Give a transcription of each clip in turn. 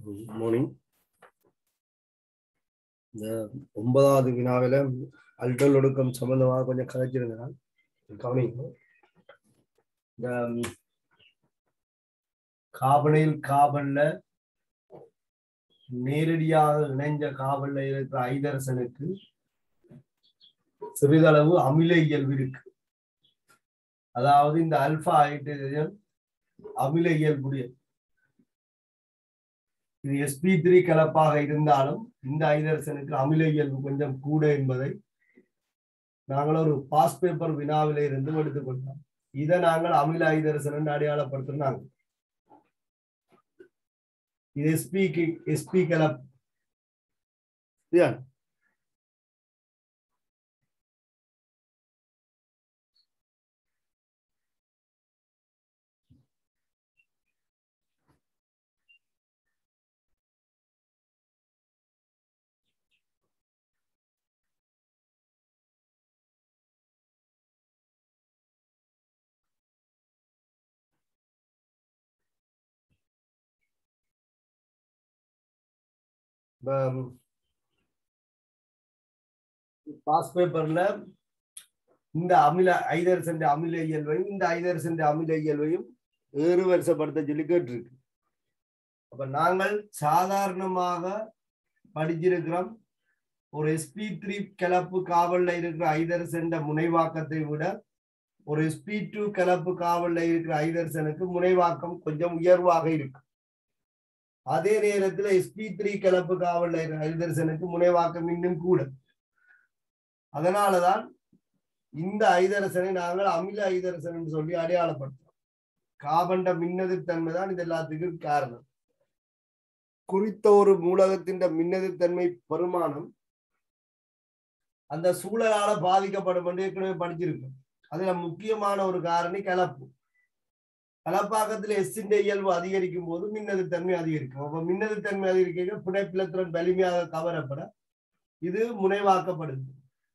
Good morning இந்த ஒன்பதாவது வினாவில அல்டல் ஒடுக்கம் சம்பந்தமாக கொஞ்சம் கதைச்சிருந்தேன் கவனிங்க இந்த காபனில் காபல்ல நேரடியாக இணைஞ்ச காபல்ல இருக்கிற ஐதரசனுக்கு சிறிதளவு அமில இயல்பு இருக்கு அதாவது இந்த அல்பா ஹைட்ரஜன் அமில இயல்புடைய இது எஸ்பி த்ரீ கலப்பாக இருந்தாலும் இந்த ஐதரசனுக்கு அமில இயல்பு கொஞ்சம் கூட என்பதை நாங்கள் ஒரு பாஸ் பேப்பர் வினாவில இருந்து எடுத்துக்கொண்டோம் இதை நாங்கள் அமில ஐதரசன் என்று அடையாளப்படுத்தினாங்க இது எஸ்பி எஸ்பி கலப் பாஸ் பேப்பர்ல இந்த அமில ஐதரசன் அமில இயல்பையும் இந்த ஐதரசன் அமில இயல்பையும் ஏறு வரிசைப்படுத்த சொல்லி கேட்டிருக்கு அப்ப நாங்கள் சாதாரணமாக படிச்சிருக்கிறோம் ஒரு எஸ்பி த்ரீ கலப்பு காவல்ல இருக்கிற ஐதரசன் முனைவாக்கத்தை விட ஒரு எஸ்பி டூ கலப்பு காவல்ல இருக்கிற ஐதரசனுக்கு முனைவாக்கம் கொஞ்சம் உயர்வாக இருக்கு அதே நேரத்துல எஸ்பி த்ரீ கலப்பு காவல்ல இருக்கிற ஐதரசனுக்கு முனைவாக்கம் இன்னும் கூட அதனாலதான் இந்த ஐதரசனை நாங்கள் அமில ஐதரசன் சொல்லி அடையாளப்படுத்துறோம் காபண்ட மின்னதிர்த்தன்மை தான் இது எல்லாத்துக்கும் காரணம் குறித்த ஒரு மூலகத்தின் மின்னதிர்த்தன்மை பெருமானம் அந்த சூழலால பாதிக்கப்படும் என்று ஏற்கனவே படிச்சிருக்கோம் அதுல முக்கியமான ஒரு காரணி கலப்பு கலப்பாக்கத்துல எஸ்ஸின் இயல்பு அதிகரிக்கும் போது மின்னதிர்த்தன்மை அதிகரிக்கும் அப்ப மின்னதிர்த்தன்மை அதிகரிக்க புடைப்பிலத்திறன் வலிமையாக கவரப்பட இது முனைவாக்கப்படுது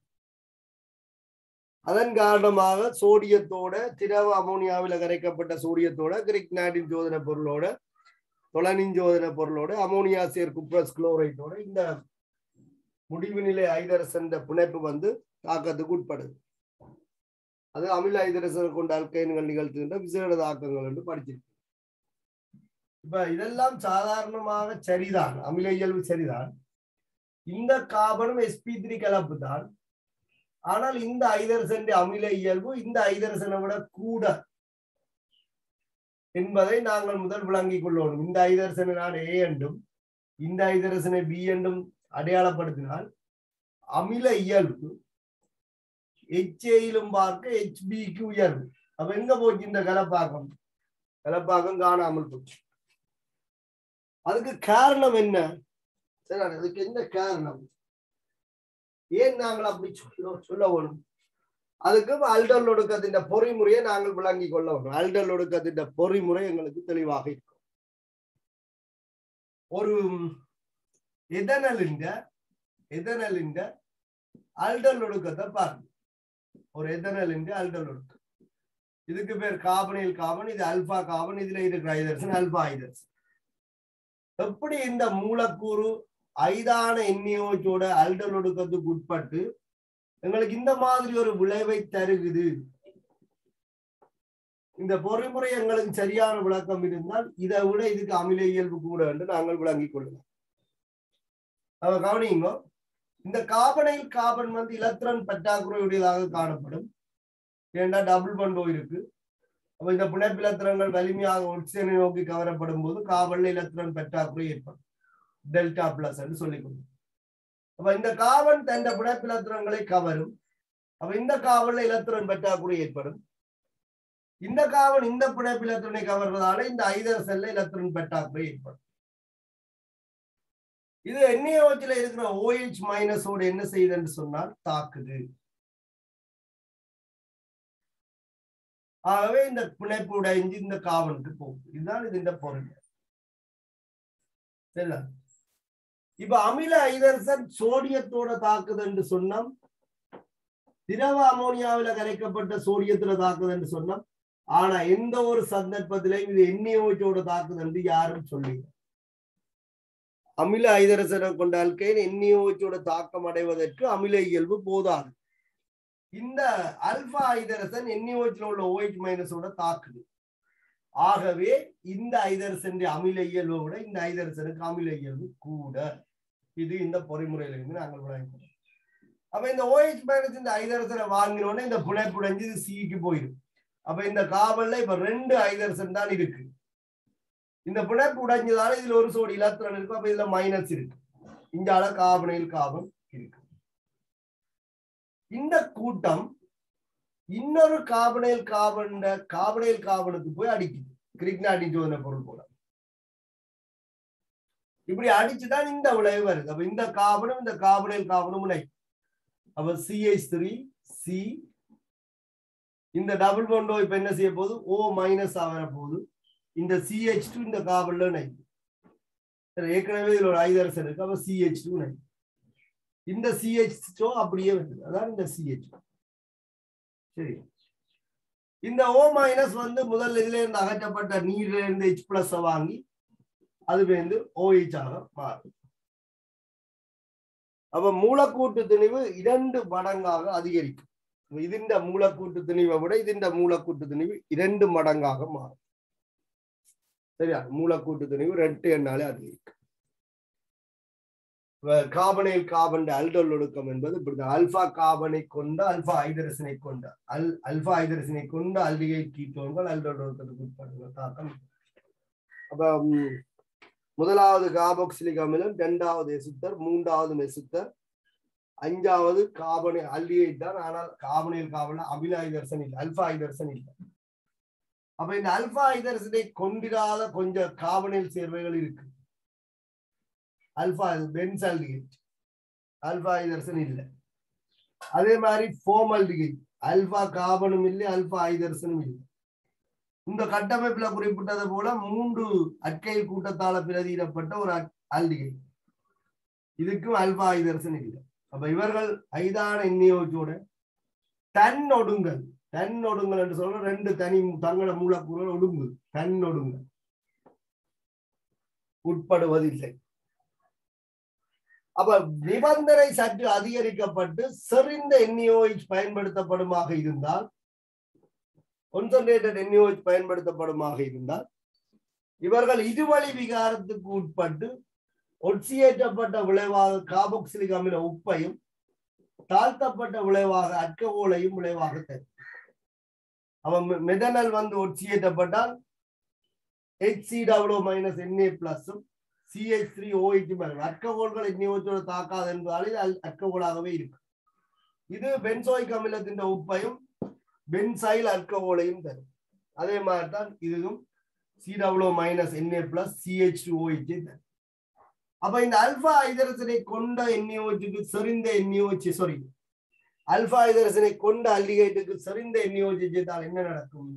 அதன் காரணமாக சோடியத்தோட திரவ அமோனியாவில் கரைக்கப்பட்ட சோடியத்தோட கிரிக்னாடின் ஜோதன பொருளோட தொலனின் ஜோதன பொருளோட அமோனியா சேர் குப்ரஸ் குளோரைட்டோட இந்த முடிவு நிலை ஐதரசன் பிணைப்பு வந்து தாக்கத்துக்கு உட்படுது அது அமில ஐதரசன் கொண்ட அல்கைன்கள் நிகழ்த்துகின்ற விசேட தாக்கங்கள் என்று படிச்சிருக்கு இப்ப இதெல்லாம் சாதாரணமாக சரிதான் அமில இயல்பு சரிதான் இந்த காபனும் எஸ்பி த்ரீ கலப்பு தான் ஆனால் இந்த ஐதரசன் அமில இயல்பு இந்த ஐதரசனை விட கூட என்பதை நாங்கள் முதல் விளங்கிக் கொள்ளணும் இந்த ஐதரசனை நான் ஏ என்றும் இந்த ஐதரசனை பி என்றும் அடையாளப்படுத்தினால் அமில இயல்பு எச்ஏயிலும் பார்க்க ஹெச்பிக்கு உயர்வு அப்ப எங்க போச்சு இந்த கலப்பாக்கம் கலப்பாக்கம் காணாமல் போச்சு அதுக்கு காரணம் என்ன சரி அதுக்கு என்ன காரணம் ஏன் நாங்கள் அப்படி சொல்ல சொல்ல வேணும் அதுக்கு அல்டல் ஒடுக்கத்தின் பொறிமுறையை நாங்கள் விளங்கி கொள்ள வேண்டும் அல்டல் ஒடுக்கத்தின் பொறிமுறை எங்களுக்கு தெளிவாக இருக்கும் ஒரு எதனலிண்ட எதனலிண்ட அல்டல் ஒடுக்கத்தை பாருங்க ஒரு எதனலிண்ட அல்டல் ஒடுக்கம் இதுக்கு பேர் காபனில் காபன் இது அல்பா காபன் இதுல இருக்கிற ஐதர்சன் அல்பா ஐதர்சன் எப்படி இந்த மூலக்கூறு ஐதான எண்ணியோச்சோட அல்டல் ஒடுக்கத்துக்கு உட்பட்டு எங்களுக்கு இந்த மாதிரி ஒரு விளைவை தருகுது இந்த பொறிமுறை எங்களுக்கு சரியான விளக்கம் இருந்தால் இதை விட இதுக்கு அமில இயல்பு கூட என்று நாங்கள் விளங்கிக் கொள்ளலாம் அவ கவனிங்க இந்த காபனைல் காபன் வந்து இலத்திரன் பற்றாக்குறையுடையதாக காணப்படும் ஏண்டா டபுள் பண்போ இருக்கு அப்ப இந்த பிணைப்பிலத்திரங்கள் வலிமையாக ஒட்சியனை நோக்கி கவரப்படும் போது காவல்ல இலத்திரன் பற்றாக்குறை ஏற்படும் டெல்டா பிளஸ் என்று சொல்லிக் கொள்ளும் அப்ப இந்த காவன் தந்த பிணைப்பிலத்திரங்களை கவரும் அப்ப இந்த காவல்ல இலத்திரன் பற்றாக்குறை ஏற்படும் இந்த காவன் இந்த பிணைப்பிலத்திரனை கவர்றதால இந்த ஐதர செல்ல இலத்திரன் பற்றாக்குறை ஏற்படும் இது என்ஏஓச்சில இருக்கிற ஓஎச் மைனஸோடு என்ன செய்யுதுன்னு சொன்னால் தாக்குது ஆகவே இந்த பிணைப்பு உடைஞ்சு இந்த காவனுக்கு போகுது இதுதான் இது இந்த பொருள் சரிங்களா இப்ப அமில ஐதரசன் சோடியத்தோட தாக்குது என்று சொன்னோம் திரவ அமோனியாவில கரைக்கப்பட்ட சோடியத்துல தாக்குது என்று சொன்னோம் ஆனா எந்த ஒரு சந்தர்ப்பத்திலையும் இது எண்ணியோச்சோட தாக்குது என்று யாரும் சொல்லி அமில ஐதரசனை கொண்ட அல்கைன் என்இஓச்சோட தாக்கம் அடைவதற்கு அமில இயல்பு போதாது இந்த அல்பா ஐதரசன் என்இஓச்சில் உள்ள ஓஹெச் மைனஸோட தாக்குது ஆகவே இந்த ஐதரசன் அமில இயல்பை விட இந்த ஐதரசனுக்கு அமில இயல்பு கூட இது இந்த பொறிமுறையில இருந்து நாங்கள் விளங்குகிறோம் அப்ப இந்த ஓஹெச் மைனஸ் இந்த ஐதரசனை வாங்கினோடனே இந்த புனைப்புடைஞ்சு இது சிக்கு போயிடும் அப்ப இந்த காவல்ல இப்ப ரெண்டு ஐதரசன் தான் இருக்கு இந்த பிணைப்பு உடைஞ்சதால இதுல ஒரு சோடி இலத்திரன் இருக்கு அப்ப இதுல மைனஸ் இருக்கு இங்கால காபனையில் காபன் இருக்கு இந்த கூட்டம் இன்னொரு காபனையில் காபன் காபனையில் காபனுக்கு போய் அடிக்குது கிரிக்னாட்டின் சோதனை பொருள் போல இப்படி அடிச்சுதான் இந்த விளைவு வருது அப்ப இந்த காபனும் இந்த காபனையில் காபனும் முனை அப்ப சிஹெச் த்ரீ சி இந்த டபுள் பொண்டோ இப்ப என்ன செய்ய போகுது ஓ மைனஸ் ஆகிற போகுது இந்த சிஹெச் டூ இந்த காபல்ல நை ஏற்கனவே இதுல ஒரு ஐதரசன் இருக்கு அப்ப சிஹெச் டூ நை இந்த சிஹெச் டோ அப்படியே வருது அதான் இந்த சிஹெச் சரி இந்த ஓ மைனஸ் வந்து முதல்ல இதுல இருந்து அகற்றப்பட்ட நீர்ல இருந்து ஹெச் பிளஸ் வாங்கி அது வந்து ஓஹெச் ஆக மாறும் அப்ப மூலக்கூட்டு திணிவு இரண்டு மடங்காக அதிகரிக்கும் ഇതിന്റെ മൂലക്കൂട്ട് തിണിവ് അവിടെ ഇതിന്റെ മൂലക്കൂട്ട് തിണിവ് രണ്ട് മടങ്ങാക മാറും சரியா மூலக்கூட்டு திணிவு ரெண்டு எண்ணாலே அதிகரிக்கும் காபனைல் காபன் அல்டோல் ஒடுக்கம் என்பது இப்படிதான் அல்பா காபனை கொண்ட அல்பா ஐதரசனை கொண்ட அல் அல்பா ஐதரசனை கொண்ட அல்டிகை கீட்டோன்கள் அல்டோல் ஒடுக்கத்துக்கு உட்படுகிற தாக்கம் அப்ப முதலாவது காபோக்சிலிக் அமிலம் இரண்டாவது எசுத்தர் மூன்றாவது மெசுத்தர் அஞ்சாவது காபனை அல்டிகைட் தான் ஆனால் காபனையில் காபன அமில ஐதர்சன் இல்லை அல்பா ஐதர்சன் இல்லை அப்ப இந்த அல்பா ஐதர்சனை கொண்டிராத கொஞ்சம் காபனையில் சேர்வைகள் இருக்கு அல்பா பென்ஸ் அல்டிகைட் அல்பா ஐதர்சன் இல்லை அதே மாதிரி ஃபோமல்டிகைட் அல்பா காபனும் இல்லை அல்பா ஐதர்சனும் இல்லை இந்த கட்டமைப்புல குறிப்பிட்டது போல மூன்று அற்கையில் கூட்டத்தால பிரதியிடப்பட்ட ஒரு அல்டிகை இதுக்கும் அல்பா ஐதர்சன் இல்லை அப்ப இவர்கள் ஐதான எண்ணியோச்சோட தன் ஒடுங்கல் தன் ஒடுங்கல் என்று சொல்ற ரெண்டு தனி தங்கள மூலக்கூறுகள் ஒடுங்கு தன் ஒடுங்கல் உட்படுவதில்லை அப்ப நிபந்தனை சற்று அதிகரிக்கப்பட்டு செறிந்த எண்ணியோய்ச் பயன்படுத்தப்படுமாக இருந்தால் கொன்சன்ட்ரேட்டட் எண்ணியோய்ச் பயன்படுத்தப்படுமாக இருந்தால் இவர்கள் இருவழி விகாரத்துக்கு உட்பட்டு ஒட்சியேற்றப்பட்ட விளைவாக காபோக்சிலிக் அமில உப்பையும் தாழ்த்தப்பட்ட விளைவாக அற்கவோலையும் விளைவாக தரும் அவன் மெதனல் வந்து ஒட்சியேற்றப்பட்டால் ஹெச்சி டபிள்யூ மைனஸ் என்ஏ பிளஸும் சிஹெச் த்ரீ ஓஹெச் மேலும் அற்கவோல்கள் எண்ணியோச்சோட தாக்காது என்பதால் இது அற்கவோலாகவே இருக்கும் இது பென்சோயிக் அமிலத்தின் உப்பையும் பென்சைல் அற்கவோலையும் தரும் அதே மாதிரி தான் இதுவும் C W minus Na plus CH two OH தரும் அப்ப இந்த அல்பா ஐதரசனை கொண்ட எண்ணியோச்சுக்கு செறிந்த எண்ணியோச்சு சாரி அல்பா ஐதரசனை கொண்ட அல்லிகைட்டுக்கு செறிந்த எண்ணியோச்சு செய்தால் என்ன நடக்கும்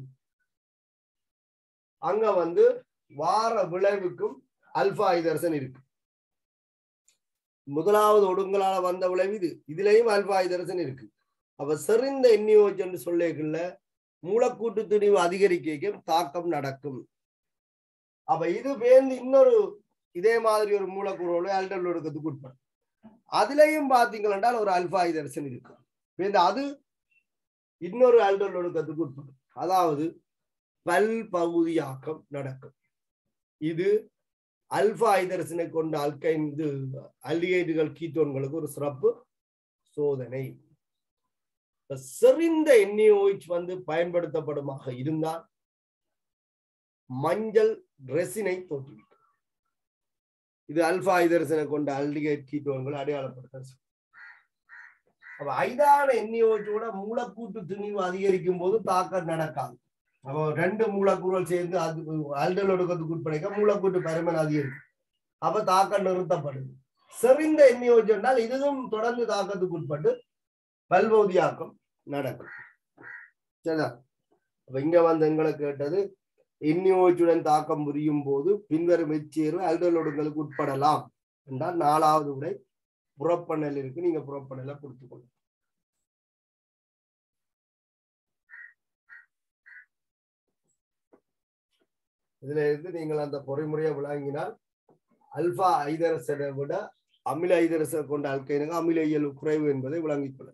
அங்க வந்து வார விளைவுக்கும் அல்பா ஐதரசன் இருக்கு முதலாவது ஒடுங்களால வந்த விளைவு இது இதுலயும் அல்பா ஐதரசன் இருக்கு அப்ப செறிந்த எண்ணியோச்சு என்று சொல்லிக்கல மூலக்கூட்டு துணிவு அதிகரிக்க தாக்கம் நடக்கும் அப்ப இது பேர்ந்து இன்னொரு இதே மாதிரி ஒரு மூலக்கூறோட அல்டல் ஒடுக்கத்துக்கு உட்படும் அதுலயும் பாத்தீங்கன்னா ஒரு அல்பா ஐதரசன் இருக்கு இந்த அது இன்னொரு அல்டல் ஒடுக்கத்துக்கு உட்படும் அதாவது பல் பகுதியாக்கம் நடக்கும் இது அல்பா ஐதரசனை கொண்ட அல்கைன் இது அல்டிகைடுகள் கீட்டோன்களுக்கு ஒரு சிறப்பு சோதனை செறிந்த எண்ணெயோய்ச் வந்து பயன்படுத்தப்படுமாக இருந்தால் மஞ்சள் ரெசினை தோற்றுவிக்கும் இது அல்பா ஐதரசனை கொண்ட அல்டிகைட் கீட்டோன்கள் அடையாளப்படுத்த அப்ப ஐதான எண்ணியோச்சோட மூலக்கூட்டு துணிவு அதிகரிக்கும் போது தாக்கம் நடக்காது அப்போ ரெண்டு மூலக்கூறுகள் சேர்ந்து அது அல்டல் ஒடுக்கத்துக்கு உட்படைக்க மூலக்கூட்டு பருமன் அதிகரிக்கும் அப்ப தாக்கம் நிறுத்தப்படுது செறிந்த எண்ணியோச்சு என்றால் இதுவும் தொடர்ந்து தாக்கத்துக்கு உட்பட்டு பல்பௌதியாக்கம் நடக்கும் சரிதா அப்ப இங்க வந்து எங்களை கேட்டது எண்ணியோச்சுடன் தாக்கம் புரியும் போது பின்வரும் எச்சேர்வு அல்டல் ஒடுங்களுக்கு உட்படலாம் என்றால் நாலாவது விடை புறப்பண்ணல் இருக்கு நீங்க புறப்பண்ணல கொடுத்துக்கொள்ளுங்க இதுல இருந்து நீங்கள் அந்த பொறிமுறையை விளங்கினால் அல்பா ஐதரசனை விட அமில ஐதரசன் கொண்ட அல்கைனுக்கு அமில இயல்பு குறைவு என்பதை விளங்கிக் கொள்ள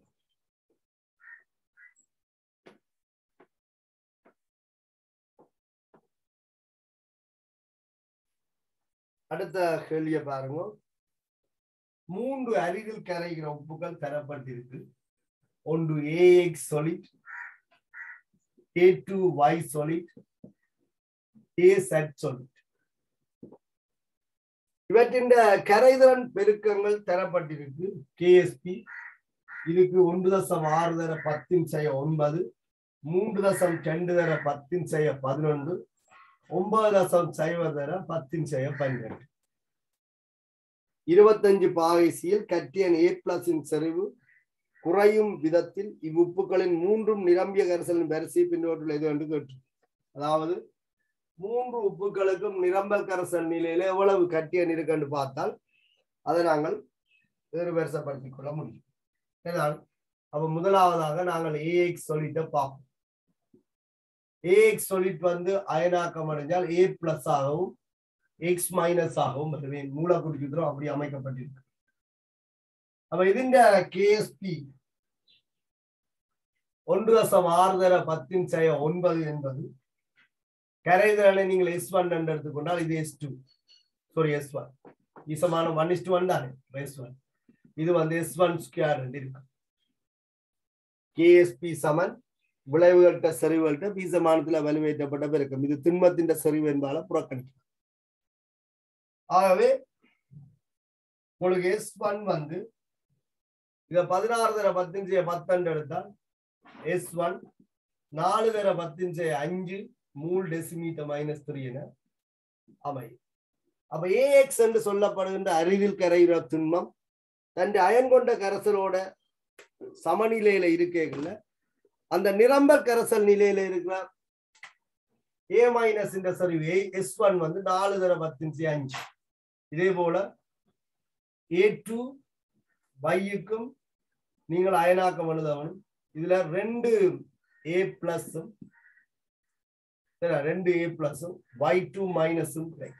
அடுத்த கேள்வியை பாருங்க மூன்று அருகில் கரைகிற உப்புகள் தரப்பட்டிருக்கு ஒன்று AX solid A two Y solid A Z solid இவற்றின் கரைதிறன் பெருக்கங்கள் தரப்பட்டிருக்கு கேஎஸ்பி இதுக்கு ஒன்று தசம் ஆறு தர பத்தின் செய்ய ஒன்பது மூன்று தசம் ரெண்டு தர பத்தின் செய்ய பதினொன்று ஒன்பது தசம் சைவ தர பத்தின் செய்ய பன்னிரண்டு இருபத்தஞ்சு பாகைசியில் கட்டியன் ஏ பிளஸின் செறிவு குறையும் விதத்தில் இவ்வுப்புகளின் மூன்றும் நிரம்பிய கரிசலின் வரிசை பின்னோட்டில் எது என்று கேட்டு அதாவது மூன்று உப்புகளுக்கும் நிரம்பல் கரசல் நிலையில எவ்வளவு கட்டியன் இருக்குன்னு பார்த்தால் அதை நாங்கள் வேறு வரிசைப்படுத்திக் கொள்ள முடியும் ஏனால் அப்ப முதலாவதாக நாங்கள் ஏஎக்ஸ் சொல்லிட்ட பார்ப்போம் ஏஎக்ஸ் சொல்லிட் வந்து அயனாக்கம் அடைஞ்சால் ஏ பிளஸ் ஆகவும் எக்ஸ் மைனஸ் ஆகவும் மூலக்குடி சூத்திரம் அப்படி அமைக்கப்பட்டிருக்கு அப்ப ഇതിന്റെ கேஎஸ்பி ஒன்று தசம் ஆறு தர பத்தின் செய்ய ஒன்பது என்பது கரைதலை நீங்கள் எஸ் ஒன் என்று எடுத்துக்கொண்டால் இது S two sorry S one ஈசமான ஒன் இஸ் டூ ஒன் தானே எஸ் ஒன் இது வந்து எஸ் ஒன் ஸ்கொயர் என்று இருக்கு கேஎஸ்பி சமன் விளைவுகள்கிட்ட செறிவுகள்கிட்ட பீசமானத்துல வலுவேற்றப்பட்ட பெருக்கம் இது திண்மத்தின் செறிவு என்பதால புறக்கணிக்கும் ஆகவே உங்களுக்கு எஸ் ஒன் வந்து இத பதினாறு தர பத்தின் பத்தண்டு எடுத்தால் எஸ் ஒன் நாலு தர பத்தின் அஞ்சு மூணு டெசிமீட்டர் மைனஸ் த்ரீ என அமையும் அப்ப ஏஎக்ஸ் என்று சொல்லப்படுகின்ற அருகில் கரைகிற திண்மம் தன் அயன் கொண்ட கரைசலோட சமநிலையில இருக்கல அந்த நிரம்பல் கரைசல் நிலையில இருக்கிற ஏ மைனஸ் இந்த சரிவு எஸ் ஒன் வந்து நாலு தர பத்தின்சி அஞ்சு இதே போல ஏ டூ வையுக்கும் நீங்கள் அயனாக்கம் எழுதவனும் இதுல ரெண்டு ஏ பிளஸும் ரெண்டு ஏ பிளஸும் ஒய் டூ மைனஸும் கிடைக்கும்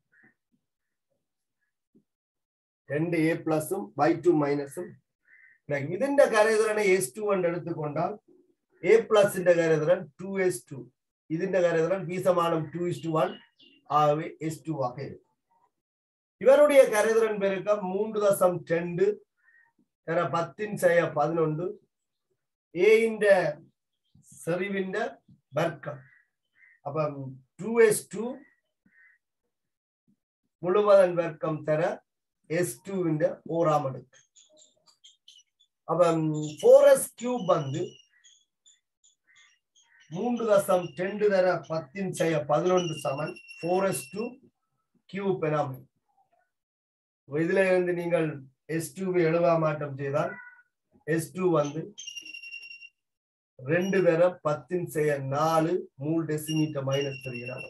ரெண்டு ஏ பிளஸும் ஒய் டூ மைனஸும் கிடைக்கும் ഇതിന്റെ കരതിരനെ എസ് ടു കൊണ്ട് എടുത്തുകൊണ്ടാൽ എ പ്ലസിന്റെ കരതിരൻ ടു എസ് ടു ഇതിന്റെ കരതിരൻ ബി സമാനം ടു ഇസ് ടു വൺ ஆகவே எஸ் டூ ஆக இருக்கும் இவருடைய கரைதிறன் பெருக்கம் மூன்று தசம் ரெண்டு பத்தின் செய்ய பதினொன்று ஏஇந்த செறிவின் வர்க்கம் அப்ப டூ எஸ் டூ முழுவதன் வர்க்கம் தர எஸ் டூ ஓராம் அடுக்கு அப்ப ஃபோர் எஸ் கியூப் வந்து மூன்று தசம் ரெண்டு தர பத்தின் செய்ய பதினொன்று சமன் ஃபோர் எஸ் டூ கியூப் என அமையும் இதுல இருந்து நீங்கள் எஸ் டூவை எழுவா மாற்றம் செய்தால் எஸ் டூ வந்து ரெண்டு தர பத்தின் செய்ய நாலு மூணு டெசிமீட்டர் மைனஸ் தெரிகிறாங்க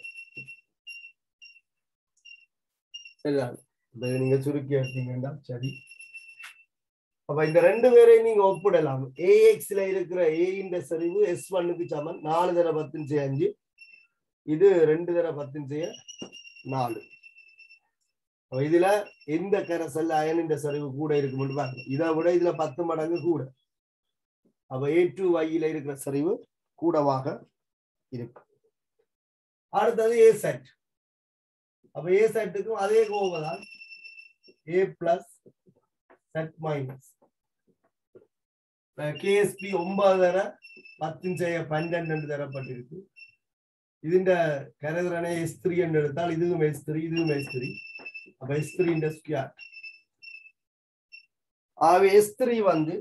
சரிதான் இதை நீங்க சுருக்கி எடுத்தீங்கன்னா சரி அப்ப இந்த ரெண்டு பேரையும் நீங்க ஒப்பிடலாம் ஏஎக்ஸ்ல இருக்கிற ஏ இந்த சரிவு எஸ் ஒன்னுக்கு சமன் நாலு தர பத்தின் செய்ய அஞ்சு இது ரெண்டு தர பத்தின் செய்ய நாலு இதுல எந்த கரைசல் அயனின் சரிவு கூட இருக்கும்னு பாருங்க இதை விட இதுல பத்து மடங்கு கூட அப்ப ஏ டூ வையில இருக்கிற சரிவு கூடவாக இருக்கு அடுத்தது ஏ செட் அப்ப ஏ செட்டுக்கும் அதே கோவதான் A plus Z minus KSP ஒன்பதர பத்தின் செய்ய பன்னெண்டு தரப்பட்டிருக்கு ഇതിന്റെ കരതിറനെ എസ് ത്രീ എന്ന് എടുത്താൽ ഇതും എസ് ത്രീ ഇതും എസ് ത്രീ അപ്പൊ എസ് ത്രീന്റെ സ്ക്വയർ ஆகவே எஸ் த்ரீ வந்து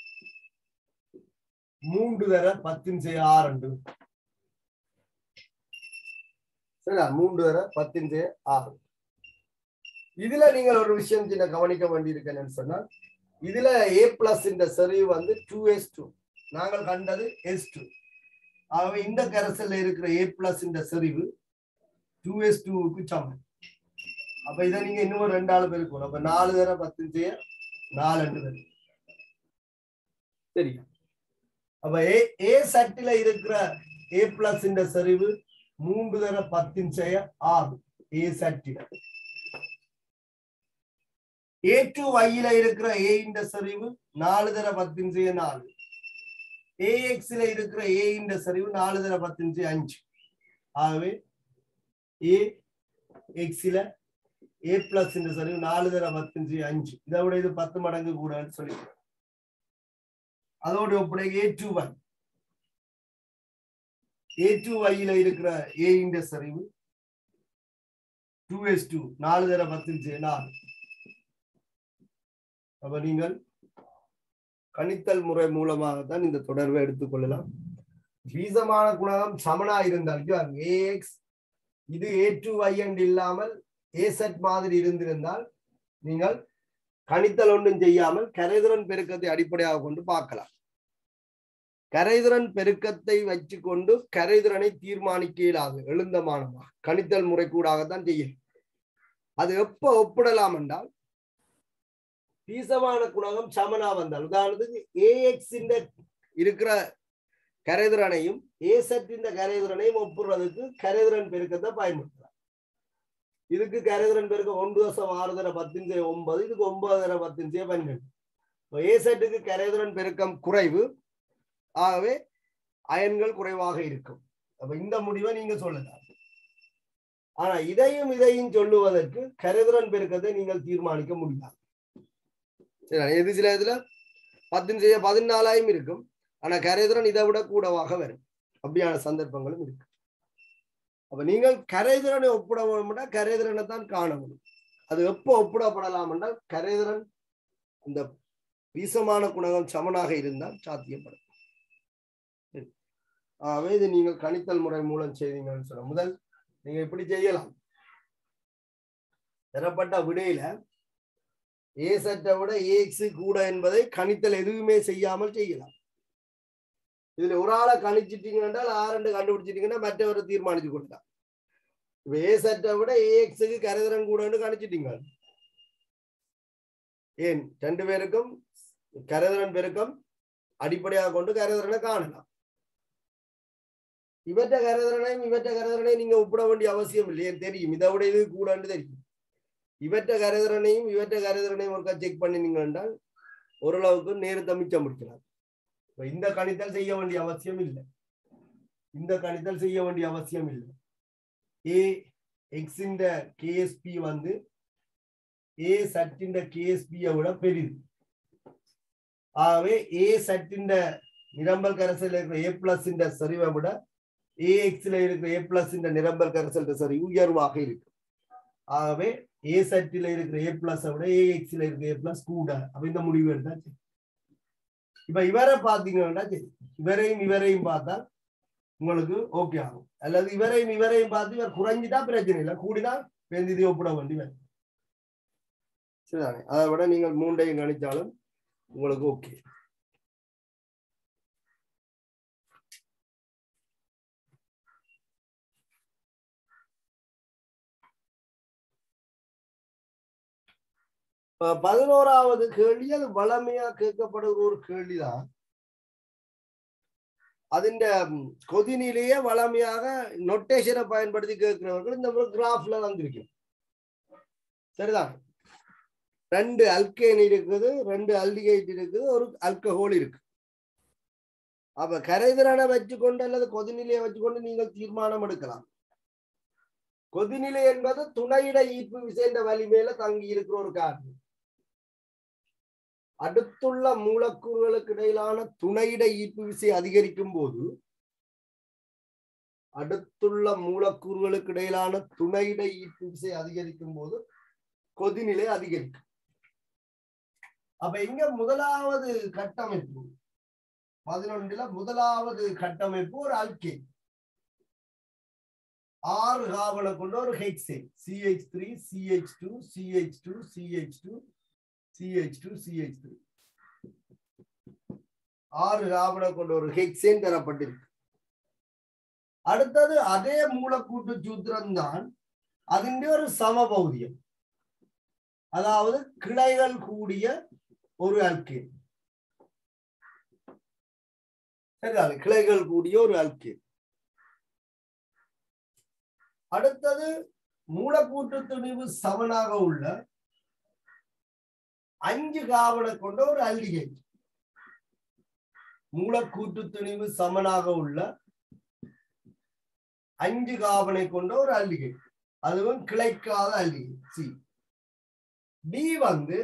மூன்று தர பத்தின் செய்ய ஆறு சரியா மூன்று தர பத்தின் செய்ய ஆறு இதுல நீங்கள் ஒரு விஷயம் சின்ன கவனிக்க வேண்டியிருக்கேன்னு சொன்னா இதுல ஏ பிளஸ் இந்த செறிவு வந்து டூ எஸ் டூ நாங்கள் கண்டது எஸ் டூ ஆகவே இந்த கரைசல்ல இருக்கிற ஏ பிளஸ் இந்த செறிவு டூ எஸ் டூவுக்கு சமம் அப்ப இதை நீங்க இன்னும் ரெண்டு ஆள் பெருக்கணும் அப்ப நாலு தர பத்து செய்ய நாலு ரெண்டு பேர் சரி அப்ப ஏ ஏ சட்டில இருக்கிற ஏ பிளஸ் இந்த செறிவு மூன்று தர பத்தின் செய்ய ஆறு ஏ சட்டில ஏ டு வையில இருக்கிற ஏ இந்த சரிவு நாலு தர பத்தின் செய்ய நாலு ஏஎக்ஸ்ல இருக்கிற ஏ இந்த சரிவு நாலு தர பத்தின் செய்ய அஞ்சு ஆகவே ஏ எக்ஸ்ல ஏ பிளஸ் இந்த சரிவு நாலு தர பத்தின் செய்ய அஞ்சு இதை விட இது பத்து மடங்கு கூடன்னு சொல்லி அதோட ஒப்படை A two one A two வையில இருக்கிற ஏ இந்த சரிவு டூ எஸ் டூ நாலு தர பத்தின் செய்ய நாலு அப்ப நீங்கள் கணித்தல் முறை மூலமாகத்தான் இந்த தொடர்பை எடுத்துக்கொள்ளலாம் வீசமான குணகம் சமனா இருந்தால் ஏஎக்ஸ் இது ஏ டூ ஐஎன்ட் இல்லாமல் ஏ செட் மாதிரி இருந்திருந்தால் நீங்கள் கணித்தல் ஒன்றும் செய்யாமல் கரைதிறன் பெருக்கத்தை அடிப்படையாக கொண்டு பார்க்கலாம் கரைதிறன் பெருக்கத்தை வச்சுக்கொண்டு கரைதிறனை தீர்மானிக்க இயலாது எழுந்தமானமாக கணித்தல் முறை கூடாகத்தான் செய்யும் அது எப்ப ஒப்பிடலாம் என்றால் பீசமான குணகம் சமனா வந்தால் உதாரணத்துக்கு ஏஎக்ஸ் இந்த இருக்கிற கரைதிறனையும் ஏ செட் இந்த கரைதிறனையும் ஒப்புறதுக்கு கரைதிறன் பெருக்கத்தை பயன்படுத்தலாம் இதுக்கு கரைதிறன் பெருக்கம் ஒன்று வருஷம் ஆறு தர பத்தின் ஒன்பது இதுக்கு ஒன்பது தர பத்தின் பன்னெண்டு ஏ செட்டுக்கு கரைதிறன் பெருக்கம் குறைவு ஆகவே அயன்கள் குறைவாக இருக்கும் அப்ப இந்த முடிவை நீங்க சொல்லலாம் ஆனா இதையும் இதையும் சொல்லுவதற்கு கரைதிறன் பெருக்கத்தை நீங்கள் தீர்மானிக்க முடியாது சரி எது சில இதுல பத்தின் செய்ய பதினாலாயிரம் இருக்கும் ஆனா கரைதிறன் இதை விட கூடவாக வரும் அப்படியான சந்தர்ப்பங்களும் இருக்கு அப்ப நீங்கள் கரைதிறனை ஒப்பிட வேணும்னா கரைதிறனை தான் காண முடியும் அது எப்போ ஒப்பிடப்படலாம் என்றால் கரைதிறன் இந்த வீசமான குணகம் சமனாக இருந்தால் சாத்தியப்படும் ஆகவே இது நீங்கள் கணித்தல் முறை மூலம் செய்தீங்கன்னு சொல்ல முதல் நீங்க இப்படி செய்யலாம் தரப்பட்ட விடையில ஏ சட்டை விட ஏஎக்ஸ் கூட என்பதை கணித்தல் எதுவுமே செய்யாமல் செய்யலாம் இதுல ஒரு ஆளை கணிச்சிட்டீங்க என்றால் ஆரண்டு கண்டுபிடிச்சிட்டீங்கன்னா மற்றவரை தீர்மானிச்சு கொடுக்கலாம் இப்ப ஏ சட்டை விட ஏஎக்ஸுக்கு கரைதிறன் கூடன்னு கணிச்சிட்டீங்க ஏன் ரெண்டு பேருக்கும் கரைதிறன் பெருக்கம் அடிப்படையாக கொண்டு கரைதிறனை காணலாம் இவற்ற கரைதிறனையும் இவற்ற கரைதிறனையும் நீங்க ஒப்பிட வேண்டிய அவசியம் இல்லை ஏன் தெரியும் இதை விட இது கூடன்னு தெரியும் இவற்ற கரைதிறனையும் இவற்ற கரைதிறனையும் ஒருக்கா செக் பண்ணினீங்க என்றால் ஓரளவுக்கு நேரத்தை மிச்சம் முடிக்கலாம் இப்ப இந்த கணித்தல் செய்ய வேண்டிய அவசியம் இல்லை இந்த கணித்தல் செய்ய வேண்டிய அவசியம் இல்லை ஏ எக்ஸ் இந்த கேஎஸ்பி வந்து ஏ சட்டின் கேஎஸ்பியை விட பெரிது ஆகவே ஏ சட்டின் நிரம்பல் கரைசல் இருக்கிற ஏ பிளஸ் இந்த சரிவை விட ஏ எக்ஸ்ல இருக்கிற ஏ பிளஸ் இந்த நிரம்பல் கரைசல் சரி உயர்வாக இருக்கு ஆகவே ஏ சட்டில இருக்கிற ஏ பிளஸ் விட ஏ எக்ஸ்ல இருக்கிற ஏ பிளஸ் கூட அப்ப இந்த முடிவு எடுத்தா சரி இப்ப இவரை பாத்தீங்கன்னா சரி இவரையும் இவரையும் பார்த்தா உங்களுக்கு ஓகே ஆகும் அல்லது இவரையும் இவரையும் பார்த்து இவர் குறைஞ்சிட்டா பிரச்சனை இல்லை கூடினா வெந்திதி ஒப்பிட வேண்டி வரும் சரிதானே அதை விட நீங்கள் மூண்டையும் கணிச்சாலும் உங்களுக்கு ஓகே பதினோராவது கேள்வி அது வளமையா கேட்கப்படுகிற ஒரு கேள்விதான் അതിന്റെ கொதினிலேயே வளமையாக நொட்டேஷனை பயன்படுத்தி கேட்கிறவர்கள் இந்த கிராஃப்ல வந்திருக்கும் சரிதான் ரெண்டு அல்கேன் இருக்குது ரெண்டு அல்டிகைட் இருக்குது ஒரு அல்கஹோல் இருக்கு அப்ப கரைதிறனை வச்சுக்கொண்டு அல்லது கொதிநிலையை வச்சுக்கொண்டு நீங்கள் தீர்மானம் எடுக்கலாம் கொதிநிலை என்பது துணையிட ஈர்ப்பு விசைன்ற வலிமையில தங்கி இருக்கிற ஒரு காரணம் அடுத்துள்ள மூலக்கூறுகளுக்கு இடையிலான துணையிட ஈர்ப்பு விசை அதிகரிக்கும் போது அடுத்துள்ள மூலக்கூறுகளுக்கு இடையிலான துணையிட ஈர்ப்பு விசை அதிகரிக்கும் போது கொதிநிலை அதிகரிக்கும் அப்ப இங்க முதலாவது கட்டமைப்பு பதினொன்றுல முதலாவது கட்டமைப்பு ஒரு அல்கே ஆறு காவலை கொண்ட ஒரு hexa CH three CH two CH two CH two CH two CH three ஆறு காவலை கொண்ட ஒரு ஹெக்ஸேன் தரப்பட்டிருக்கு அடுத்தது அதே மூலக்கூட்டு சூத்திரம் தான் അതിന്റെ ഒരു സമഭൗതിയം அதாவது கிளைகள் கூடிய ஒரு அல்கேன் சரிதானே கிளைகள் கூடிய ஒரு அல்கேன் அடுத்தது மூலக்கூட்டு துணிவு சமனாக உள்ள அஞ்சு காவலை கொண்ட ஒரு அல்டிகேட் மூலக்கூட்டு துணிவு சமனாக உள்ள அஞ்சு காவலை கொண்ட ஒரு அல்டிகேட் அதுவும் கிளைக்காத அல்டிகேட் சி டி வந்து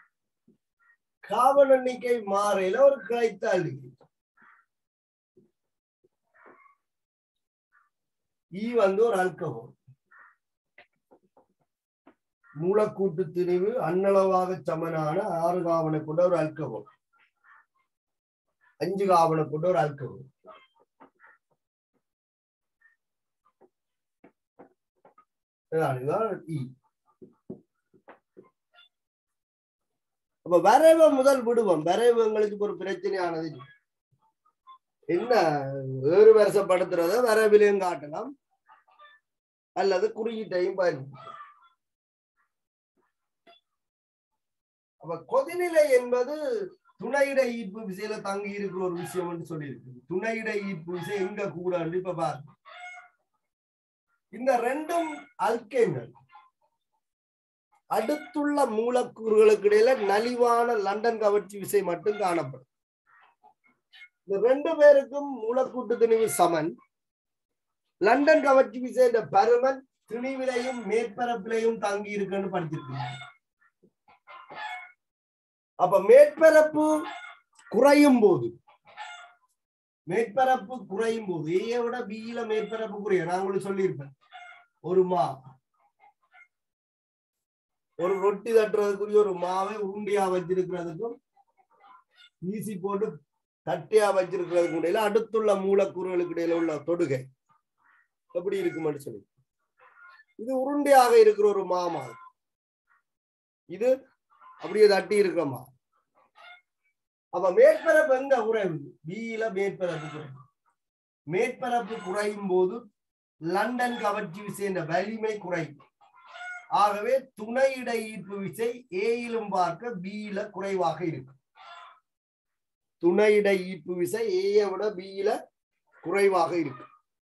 காவல் எண்ணிக்கை மாறையில ஒரு கிளைத்த அல்டிகேட் இ வந்து ஒரு அல்கஹோல் மூலக்கூட்டு திணிவு அன்னளவாக சமனான ஆறு காவனை கொண்ட ஒரு அல்கஹோல் அஞ்சு காவனை கொண்ட ஒரு அல்கஹோல் இதுதான் இ அப்ப வரைவை முதல் விடுவோம் வரைவு எங்களுக்கு ஒரு பிரச்சனையானது இல்லை. என்ன வேறு வருஷப்படுத்துறத வரைவிலையும் காட்டலாம் அல்லது குறியீட்டையும் பயன்படுத்தலாம் அப்ப கொதிநிலை என்பது துணையிட ஈர்ப்பு விசையில தங்கி இருக்கிற ஒரு விஷயம் என்று சொல்லியிருக்கு துணையிட ஈர்ப்பு விசை எங்க கூட இப்ப பாருங்க இந்த ரெண்டும் அல்கேன்கள் அடுத்துள்ள மூலக்கூறுகளுக்கு இடையில நலிவான லண்டன் கவர்ச்சி விசை மட்டும் காணப்படும் இந்த ரெண்டு பேருக்கும் மூலக்கூட்டு திணிவு சமன் லண்டன் கவர்ச்சி விசை என்ற பருமன் திணிவிலையும் மேற்பரப்பிலையும் தங்கி இருக்குன்னு படிச்சிருக்கீங்க அப்ப மேற்பரப்பு குறையும் போது மேற்பரப்பு குறையும் போது ஏ விட பியில மேற்பரப்பு குறையும் நான் உங்களுக்கு சொல்லியிருப்பேன் ஒரு மா ஒரு ரொட்டி தட்டுறதுக்குரிய ஒரு மாவை உருண்டியா வச்சிருக்கிறதுக்கும் ஈசி போட்டு தட்டியா வச்சிருக்கிறதுக்கு இடையில அடுத்துள்ள மூலக்கூறுகளுக்கு இடையில உள்ள தொடுகை எப்படி இருக்குமென்னு சொல்லி இது உருண்டையாக இருக்கிற ஒரு மாமா இது அப்படியே தட்டி இருக்கிறமா அப்ப மேற்பரப்பு எங்க குறைவு பியில மேற்பரப்பு குறைவு மேற்பரப்பு குறையும் போது லண்டன் கவர்ச்சி விசை என்ற வலிமை குறையும் ஆகவே துணை இட ஈர்ப்பு விசை ஏயிலும் பார்க்க பியில குறைவாக இருக்கும் துணை இட ஈர்ப்பு விசை ஏயை விட பியில குறைவாக இருக்கும்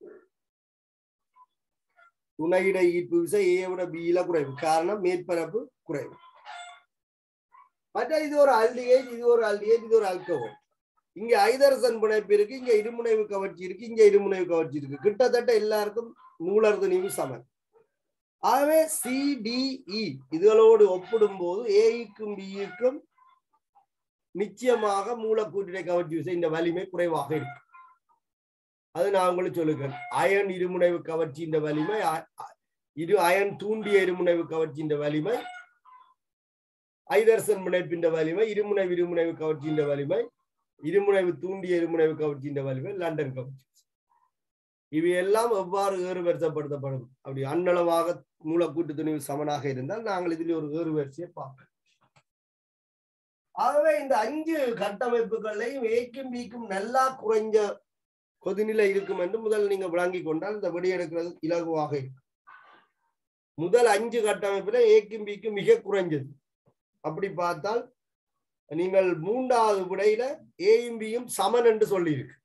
துணை இட ஈர்ப்பு விசை ஏயை விட பியில குறைவு காரணம் மேற்பரப்பு குறைவு மற்ற இது ஒரு அல்டிகேட் இது ஒரு அல்டிகேட் இது ஒரு அல்கோஹோல் இங்க ஐதரசன் பிணைப்பு இருக்கு இங்க இருமுனைவு கவர்ச்சி இருக்கு இங்க இருமுனைவு கவர்ச்சி இருக்கு கிட்டத்தட்ட எல்லாருக்கும் நூலர் துணிவு சமன் ஆகவே சிடிஇ இதுகளோடு ஒப்பிடும் போது ஏஇக்கும் பிஇக்கும் நிச்சயமாக மூலக்கூட்டினை கவர்ச்சி விசை இந்த வலிமை குறைவாக இருக்கு அது நான் உங்களுக்கு சொல்லுகிறேன் அயன் இருமுனைவு கவர்ச்சி இந்த வலிமை அ- அ- இரு அயன் தூண்டிய இருமுனைவு கவர்ச்சி இந்த வலிமை ஐதர்சன் முனைப்பின் வலிமை இருமுனைவு இருமுனைவு கவர்ச்சியின் வலிமை இருமுனைவு தூண்டிய இருமுனைவு கவர்ச்சியின் வலிமை லண்டன் கவர்ச்சி இவையெல்லாம் எவ்வாறு ஏறுவரிசைப்படுத்தப்படும் அப்படி அன்னளவாக மூலக்கூட்டு துணிவு சமனாக இருந்தால் நாங்கள் இதில் ஒரு ஏறுவரிசையை பார்ப்போம் ஆகவே இந்த அஞ்சு கட்டமைப்புகளையும் ஏக்கும் பிக்கும் நல்லா குறைஞ்ச கொதிநிலை இருக்கும் என்று முதல் நீங்க விளங்கிக் கொண்டால் இந்த வெடியெடுக்கிறது இலகுவாக இருக்கும் முதல் அஞ்சு கட்டமைப்புல ஏக்கும் பிக்கும் மிக குறைஞ்சது அப்படி பார்த்தால் நீங்கள் மூன்றாவது விடையில ஏயும் பியும் சமன் என்று சொல்லியிருக்கு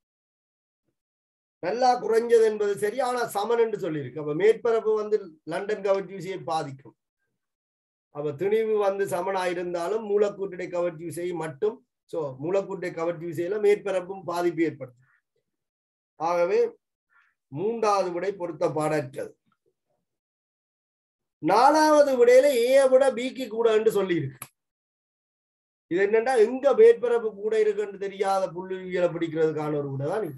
நல்லா குறைஞ்சது என்பது சரி ஆனா சமன் என்று சொல்லியிருக்கு அப்ப மேற்பரப்பு வந்து லண்டன் கவர்ச்சி விசையை பாதிக்கும் அப்ப திணிவு வந்து சமனாயிருந்தாலும் மூலக்கூட்டை கவர்ச்சி விசையை மட்டும் சோ மூலக்கூட்டை கவர்ச்சி விசையில மேற்பரப்பும் பாதிப்பு ஏற்படுத்தும் ஆகவே மூன்றாவது விடை பொருத்தப்பாடற்றது நாலாவது விடையில ஏ விட பிக்கு கூட என்று சொல்லி இருக்கு இது என்னன்னா எங்க மேற்பரப்பு கூட இருக்குன்னு தெரியாத புள்ளியியலை பிடிக்கிறதுக்கான ஒரு விடை தான் இது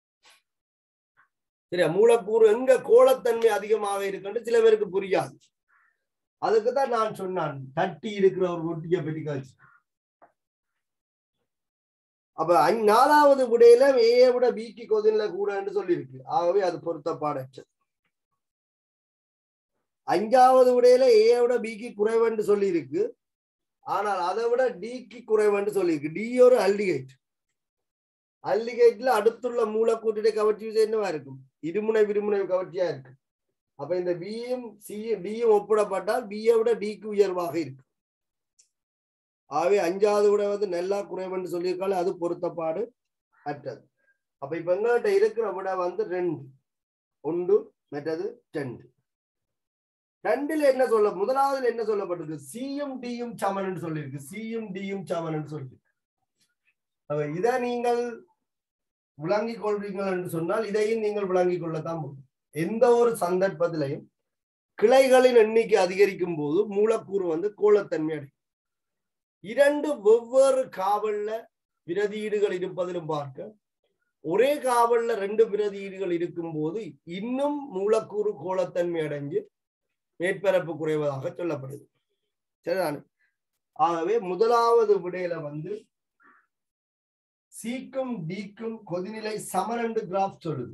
சரியா மூலக்கூறு எங்க கோலத்தன்மை அதிகமாக இருக்குன்னு சில பேருக்கு புரியாது அதுக்கு தான் நான் சொன்னான் தட்டி இருக்கிற ஒரு ரொட்டியை பற்றி காட்சி அப்ப ஐ- நாலாவது விடையில ஏ விட பிக்கு கொதினில கூடன்னு சொல்லியிருக்கு ஆகவே அது பொருத்தப்பாடற்றது அஞ்சாவது விடையில ஏ விட பிக்கு குறைவென்று சொல்லி இருக்கு ஆனால் அதை விட டிக்கு குறைவென்று சொல்லியிருக்கு டி ஒரு அல்டிகேட் அல்டிகேட்ல அடுத்துள்ள மூலக்கூட்டிட கவர்ச்சி விசை என்னவா இருக்கும் இருமுனை விருமுனை கவர்ச்சியா இருக்கு அப்ப இந்த பியும் சி டியும் ஒப்பிடப்பட்டால் பியை விட டிக்கு உயர்வாக இருக்கு ஆகவே அஞ்சாவது விட வந்து நல்லா குறைவென்று சொல்லியிருக்காலும் அது பொருத்தப்பாடு அற்றது அப்ப இப்ப எங்கள்கிட்ட இருக்கிற விட வந்து ரெண்டு ஒன்று மற்றது ரெண்டு ரெண்டுல என்ன சொல்ல முதலாவதுல என்ன சொல்லப்பட்டிருக்கு சியும் டியும் சமன் சொல்லியிருக்கு சியும் டியும் சமன் சொல்லி அப்ப இதை நீங்கள் விளங்கிக் கொள்வீங்கள் என்று சொன்னால் இதையும் நீங்கள் விளங்கிக் கொள்ளத்தான் முடியும் எந்த ஒரு சந்தர்ப்பத்திலையும் கிளைகளின் எண்ணிக்கை அதிகரிக்கும் போது மூலக்கூறு வந்து கோலத்தன்மை அடையும் இரண்டு வெவ்வேறு காவல்ல பிரதியீடுகள் இருப்பதிலும் பார்க்க ஒரே காவல்ல ரெண்டு பிரதியீடுகள் இருக்கும் போது இன்னும் மூலக்கூறு கோலத்தன்மை அடைஞ்சு மேற்பரப்பு குறைவதாக சொல்லப்படுது சரிதானே ஆகவே முதலாவது விடையில வந்து சீக்கும் டிக்கும் கொதிநிலை சமரண்டு கிராஃப் சொல்லுது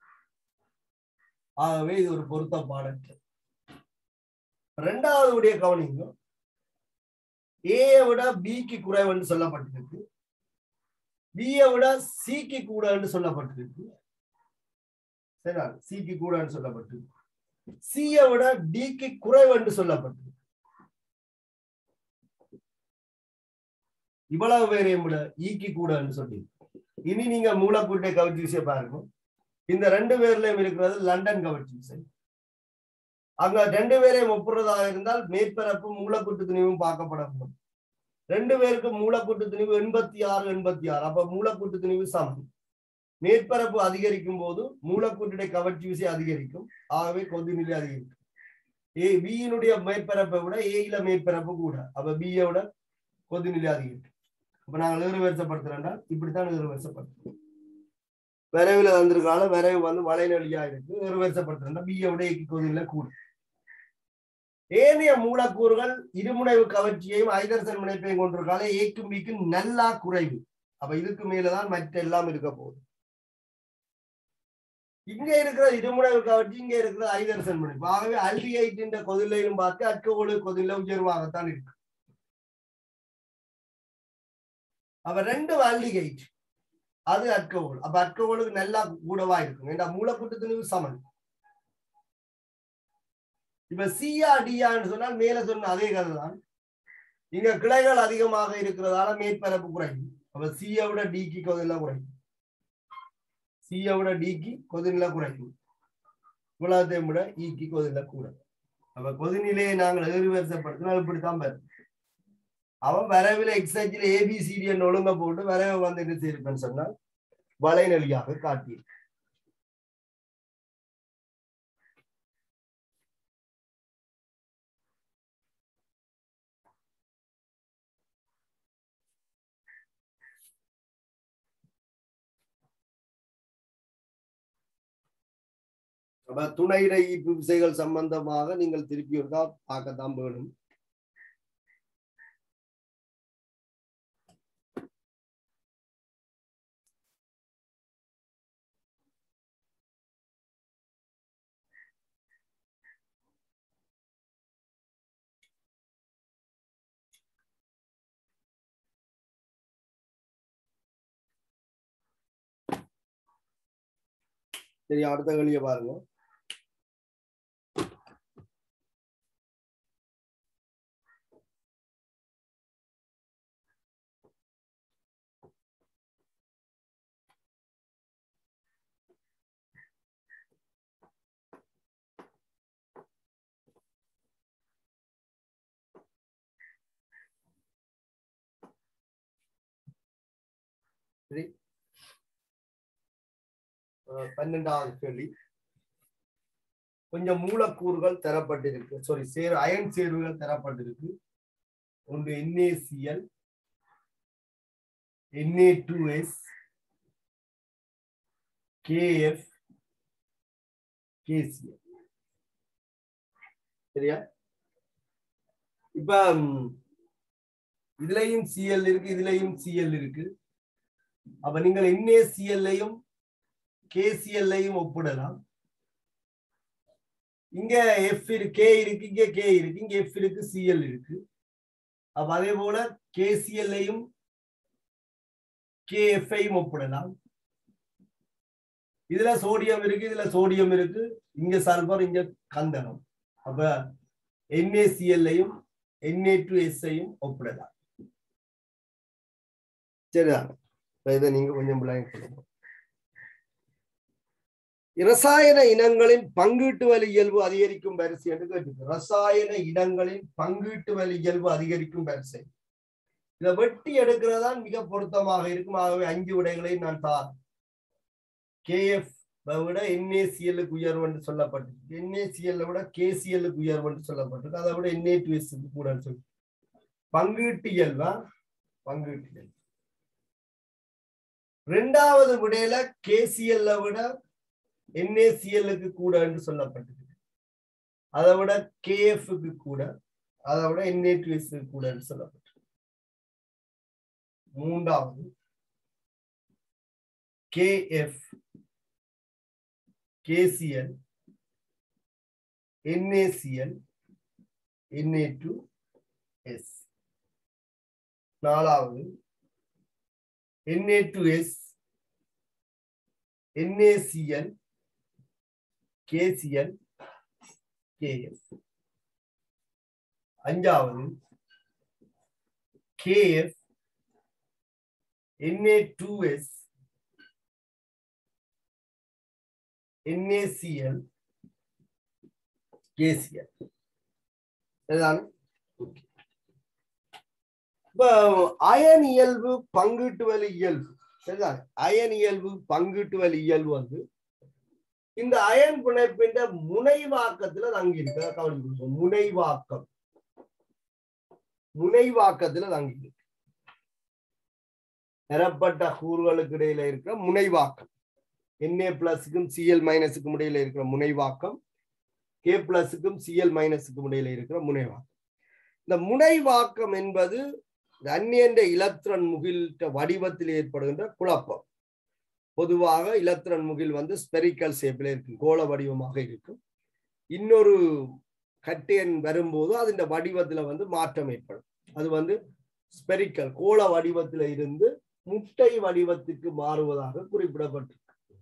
ஆகவே இது ஒரு பொருத்தப்பாடற்ற ரெண்டாவது விடைய கவனிங்க ஏயை விட பிக்கு குறைவுன்னு சொல்லப்பட்டிருக்கு பியை விட சிக்கு கூடன்னு சொல்லப்பட்டிருக்கு சரியா சிக்கு கூடன்னு சொல்லப்பட்டிருக்கு சியை விட டிக்கு குறைவுன்னு சொல்லப்பட்டிருக்கு இவ்வளவு பேரையும் விட ஈக்கு கூடன்னு சொல்லி இனி நீங்க மூலக்கூட்டை கவர்ச்சி விசை பாருங்க இந்த ரெண்டு பேர்லயும் இருக்கிறது லண்டன் கவர்ச்சி விசை அங்க ரெண்டு பேரையும் ஒப்புறதாக இருந்தால் மேற்பரப்பு மூலக்கூட்டு துணிவும் பார்க்கப்படணும் ரெண்டு பேருக்கு மூலக்கூட்டு துணிவு எண்பத்தி ஆறு எண்பத்தி ஆறு அப்ப மூலக்கூட்டு துணிவு சமம் மேற்பரப்பு அதிகரிக்கும் போது மூலக்கூட்டுடைய கவர்ச்சி விசை அதிகரிக்கும் ஆகவே கொதிநிலை அதிகரிக்கும் ஏ பியினுடைய மேற்பரப்பை விட ஏயில மேற்பரப்பு கூட அப்ப பியை விட கொதிநிலை அதிகரிக்கும் அப்ப நாங்கள் ஏறுவரிசைப்படுத்துறோம்னா இப்படித்தான் ஏறுவரிசைப்படுத்துறோம் விரைவில் வந்திருக்கால விரைவு வந்து வளைநலியா இருக்கு ஏறுவரிசைப்படுத்துறோம்னா பியை விட ஏக்கி கொதிநிலை கூட ஏனைய மூலக்கூறுகள் இருமுனைவு கவர்ச்சியையும் ஐதர்சன் முனைப்பையும் கொண்டிருக்கால ஏக்கும் பிக்கும் நல்லா குறைவு அப்ப இதுக்கு மேலதான் மற்ற எல்லாம் இருக்க போகுது இங்க இருக்கிற இருமுனைவு கவர்ச்சி இங்க இருக்கிற ஐதர்சன் முனைப்பு ஆகவே அல்டிஹைட்டின் கொதிலையும் பார்த்து அட்கோடு கொதில உயர்வாகத்தான் இருக்கு அப்ப ரெண்டு அல்டிஹைட் அது அட்கோல் அப்ப அட்கோலுக்கு நல்லா கூடவா இருக்கும் ஏன்னா மூலக்கூட்டு துணிவு சமன் இப்ப சியா டியான்னு சொன்னால் மேல சொன்ன அதே கதை தான் இங்க கிளைகள் அதிகமாக இருக்கிறதால மேற்பரப்பு குறையும் அப்ப சியை விட டிக்கு கொதில குறையும் சியை விட டிக்கு கொதிநிலை குறையும் குலாத்தையும் விட ஈக்கு கொதிநிலை கூட அப்ப கொதிநிலையை நாங்கள் எதிர்வரிசைப்படுத்தினால் இப்படித்தான் வரும் அவன் வரவில் எக்ஸைச்சில் ஏபிசிடி என்று ஒழுங்க போட்டு வரவை வந்து என்ன செய்யிருப்பேன்னு சொன்னால் வலைநலியாக காட்டி அப்ப துணையிட ஈர்ப்பு விசைகள் சம்பந்தமாக நீங்கள் திருப்பி ஒருக்கா பார்க்கத்தான் வேணும் சரி அடுத்த கேள்வியை பாருங்க சரி அஹ் பன்னெண்டாவது கேள்வி கொஞ்சம் மூலக்கூறுகள் தரப்பட்டிருக்கு சாரி சேர் அயன் சேர்வுகள் தரப்பட்டிருக்கு ஒன்று NaCl Na2S KF KCl சரியா இப்ப ம், இதுலயும் Cl இருக்கு இதுலயும் Cl இருக்கு அப்ப நீங்கள் NaCl-ஐயும் KCl-ஐயும் ஒப்பிடலாம் இங்க F இருக்கு K இருக்கு இங்க K இருக்கு இங்க F இருக்கு Cl இருக்கு அப்ப அதே போல KCl-ஐயும் KF-ஐயும் ஒப்பிடலாம் இதுல சோடியம் இருக்கு இதுல சோடியம் இருக்கு இங்க சல்பர் இங்க கந்தகம் அப்ப NaCl-ஐயும் Na2S-ஐயும் ஒப்பிடலாம் சரிதான் இப்ப இதை நீங்க கொஞ்சம் blank பண்ணுங்க ரசாயன இனங்களின் பங்கீட்டு வலி இயல்பு அதிகரிக்கும் வரிசை என்று கேட்டிருக்கு ரசாயன இனங்களின் பங்கீட்டு வலி இயல்பு அதிகரிக்கும் வரிசை இதை வெட்டி எடுக்கிறதான் மிக பொருத்தமாக இருக்கும் ஆகவே அஞ்சு விடைகளை நான் தார் கேஎஃப் விட என்ஏசிஎல்லுக்கு உயர்வு என்று சொல்லப்பட்டிருக்கு என்ஏசிஎல் விட கேசிஎல்லுக்கு உயர்வு என்று சொல்லப்பட்டிருக்கு அதை விட என்ஏ டு எஸ் கூட சொல்லி பங்கீட்டு இயல்பா பங்கீட்டு இயல்பு ரெண்டாவது விடையில கேசிஎல்ல விட என்ஏசிஎல்லுக்கு கூட என்று சொல்லப்பட்டிருக்கு அதை விட கேஎஃப்க்கு கூட அதை விட என்ஏ டு எஸ் கூட என்று சொல்லப்பட்டிருக்கு மூன்றாவது KF KCl NaCl Na two S நாலாவது Na two S NaCl KCl KS அஞ்சாவது KF Na two S NaCl KCl சரிதானே இப்ப அயன் இயல்பு பங்கீட்டு வலி இயல்பு சரிதானே அயன் இயல்பு பங்கீட்டு வலி இயல்பு வந்து இந்த அயன் பிணைப்பின் முனைவாக்கத்துல தங்கி இருக்கு கவனிச்சு முனைவாக்கம் முனைவாக்கத்துல தங்கி இருக்கு பெறப்பட்ட கூறுகளுக்கு இடையில இருக்கிற முனைவாக்கம் என்ஏ பிளஸுக்கும் சிஎல் மைனஸுக்கும் இடையில இருக்கிற முனைவாக்கம் கே பிளஸுக்கும் சிஎல் மைனஸுக்கும் இடையில இருக்கிற முனைவாக்கம் இந்த முனைவாக்கம் என்பது அந்நியன்ற இலத்திரன் முகில் வடிவத்தில் ஏற்படுகின்ற குழப்பம் பொதுவாக இலத்திரன் முகில் வந்து ஸ்பெரிக்கல் ஷேப்பில் இருக்கும் கோள வடிவமாக இருக்கும் இன்னொரு கட்டியன் வரும்போது அதன் வடிவத்துல வந்து மாற்றம் ஏற்படும் அது வந்து ஸ்பெரிக்கல் கோள வடிவத்துல இருந்து முட்டை வடிவத்துக்கு மாறுவதாக குறிப்பிடப்பட்டிருக்கு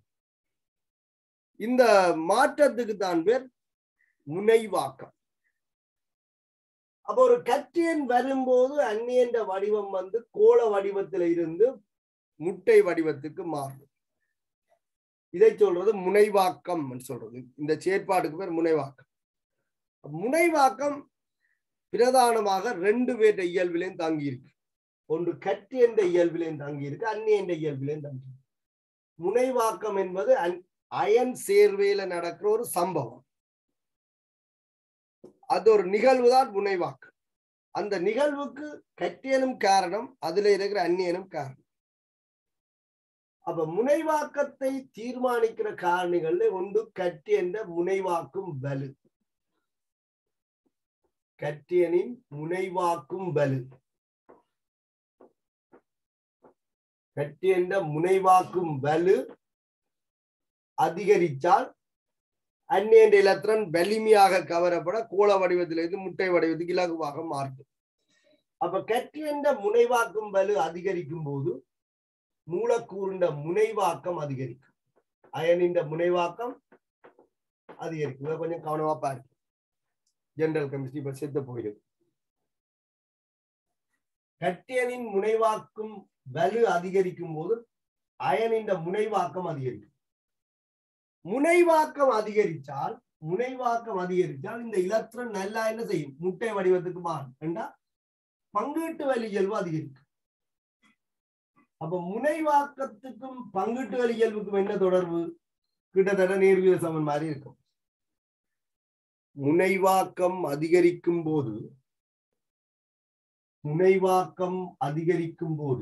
இந்த மாற்றத்துக்கு தான் பேர் முனைவாக்கம் அப்ப ஒரு கற்றியன் வரும்போது அந்நியன்ற வடிவம் வந்து கோள வடிவத்துல இருந்து முட்டை வடிவத்துக்கு மாறும் இதை சொல்றது முனைவாக்கம் சொல்றது இந்த செயற்பாட்டுக்கு பேர் முனைவாக்கம் முனைவாக்கம் பிரதானமாக ரெண்டு பேர்ட இயல்பிலையும் தங்கி இருக்கு ஒன்று கற்று என்ற இயல்பிலையும் தங்கி இருக்கு அந்நிய என்ற இயல்பிலையும் தங்கி இருக்கு முனைவாக்கம் என்பது அயன் சேர்வையில நடக்கிற ஒரு சம்பவம் அது ஒரு நிகழ்வு தான் முனைவாக்கம் அந்த நிகழ்வுக்கு கட்டியனும் காரணம் அதுல இருக்கிற அந்நியனும் காரணம் அப்ப முனைவாக்கத்தை தீர்மானிக்கிற காரணிகள்ல ஒன்று கட்டி என்ற முனைவாக்கும் வலு கட்டியனின் முனைவாக்கும் வலு கட்டி என்ற முனைவாக்கும் வலு அதிகரித்தால் அந்நிய இலத்திரன் வலிமையாக கவரப்பட கோள வடிவத்திலிருந்து முட்டை வடிவத்துக்கு இலகுவாக மாறும் அப்ப கற்றி என்ற முனைவாக்கும் வலு அதிகரிக்கும் போது மூலக்கூறுண்ட முனைவாக்கம் அதிகரிக்கும் அயனின் முனைவாக்கம் அதிகரிக்கும் இதை கொஞ்சம் கவனமா பாருங்க ஜெனரல் கெமிஸ்ட்ரி இப்ப செத்து போயிடுது கட்டியனின் முனைவாக்கும் வலு அதிகரிக்கும் போது அயனின் முனைவாக்கம் அதிகரிக்கும் முனைவாக்கம் அதிகரித்தால் முனைவாக்கம் அதிகரித்தால் இந்த இலத்திரன் நல்லா என்ன செய்யும் முட்டை வடிவத்துக்கு மாறும் ஏண்டா பங்கீட்டு வலி இயல்பு அதிகரிக்கும் அப்ப முனைவாக்கத்துக்கும் பங்கீட்டு வலி இயல்புக்கும் என்ன தொடர்பு கிட்டத்தட்ட நேர்வீத சமன் மாதிரி இருக்கும் முனைவாக்கம் அதிகரிக்கும் போது முனைவாக்கம் அதிகரிக்கும் போது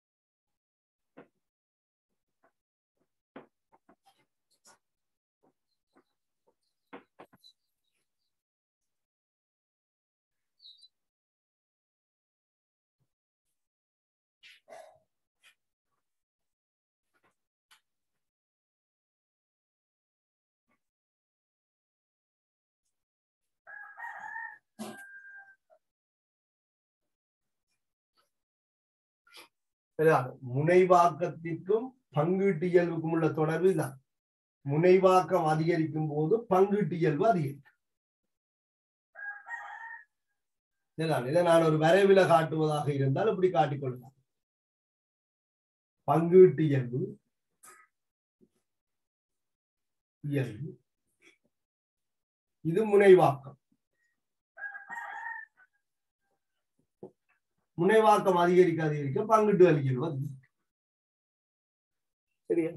முனைவாக்கத்திற்கும் பங்கீட்டு இயல்புக்கும் உள்ள தொடர்பு தான் முனைவாக்கம் அதிகரிக்கும் போது பங்கீட்டு இயல்பு அதிகரிக்கும் இதை நான் ஒரு வரைவில காட்டுவதாக இருந்தால் இப்படி காட்டிக்கொள்ளலாம் பங்கீட்டு இயல்பு இயல்பு இது முனைவாக்கம் முனைவாக்கம் அதிகரிக்க அதிகரிக்க பங்கிட்டு வலிக்கிறது அதிகரிக்கும். சரியா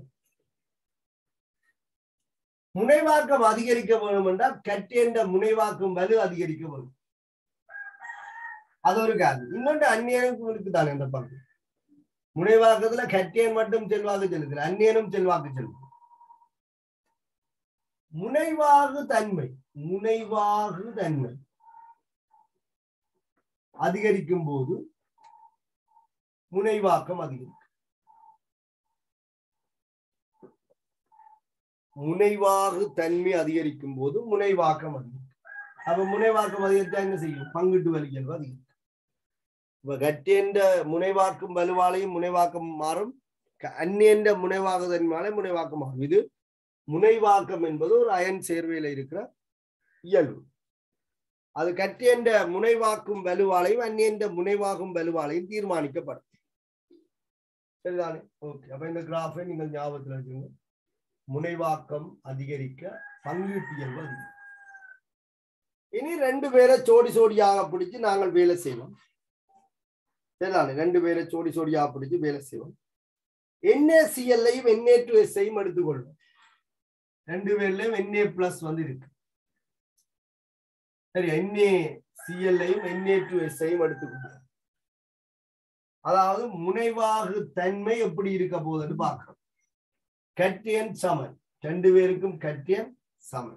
முனைவாக்கம் அதிகரிக்க வேணும் என்றால் கட்டேண்ட முனைவாக்கம் வலு அதிகரிக்க வேணும் அது ஒரு காரணம் இன்னொன்று அந்நியனுக்கும் இருக்குதானே இந்த பங்கு முனைவாக்கத்துல கட்டியன் மட்டும் செல்வாக்கு செலுத்தல அந்நியனும் செல்வாக்கு செலுத்து முனைவாகு தன்மை முனைவாகு தன்மை அதிகரிக்கும் போது முனைவாக்கம் அதிகரிக்கும் முனைவாகு தன்மை அதிகரிக்கும் போது முனைவாக்கம் அதிகரிக்கும் அப்ப முனைவாக்கம் அதிகரித்தா என்ன செய்யும் பங்கிட்டு வலிகள் அதிகரிக்கும் இப்ப கட்டேண்ட முனைவாக்கும் வலுவாலையும் முனைவாக்கம் மாறும் க- அந்நியண்ட முனைவாக தன்மையாலே முனைவாக்கம் மாறும் இது முனைவாக்கம் என்பது ஒரு அயன் சேர்வையில இருக்கிற இயல்பு அது கட்டியண்ட முனைவாக்கும் வலுவாலையும் அந்நியண்ட முனைவாகும் வலுவாலையும் தீர்மானிக்கப்படும் சரிதானே ஓகே அப்ப இந்த கிராஃபை நீங்கள் ஞாபகத்தில் வச்சுங்க முனைவாக்கம் அதிகரிக்க பங்கீட்டு இயல்பு அதிகரிக்கும் இனி ரெண்டு பேரை ஜோடி ஜோடியாக பிடிச்சு நாங்கள் வேலை செய்வோம் சரிதானே ரெண்டு பேரை ஜோடி ஜோடியாக பிடிச்சு வேலை செய்வோம் என்ஏசிஎல்லையும் என்ஏ டு எஸ்ஐயும் எடுத்துக்கொள்வோம் ரெண்டு பேர்லயும் என்ஏ பிளஸ் வந்து இருக்கு சரி என்ஏ சிஎல்லையும் என்ஏ டு எஸ்ஐயும் எடுத்துக்கொள்வோம் அதாவது முனைவாகு தன்மை எப்படி இருக்க போகுதுன்னு பார்க்கிறோம் கட்டியன் சமன் ரெண்டு பேருக்கும் கட்டியன் சமன்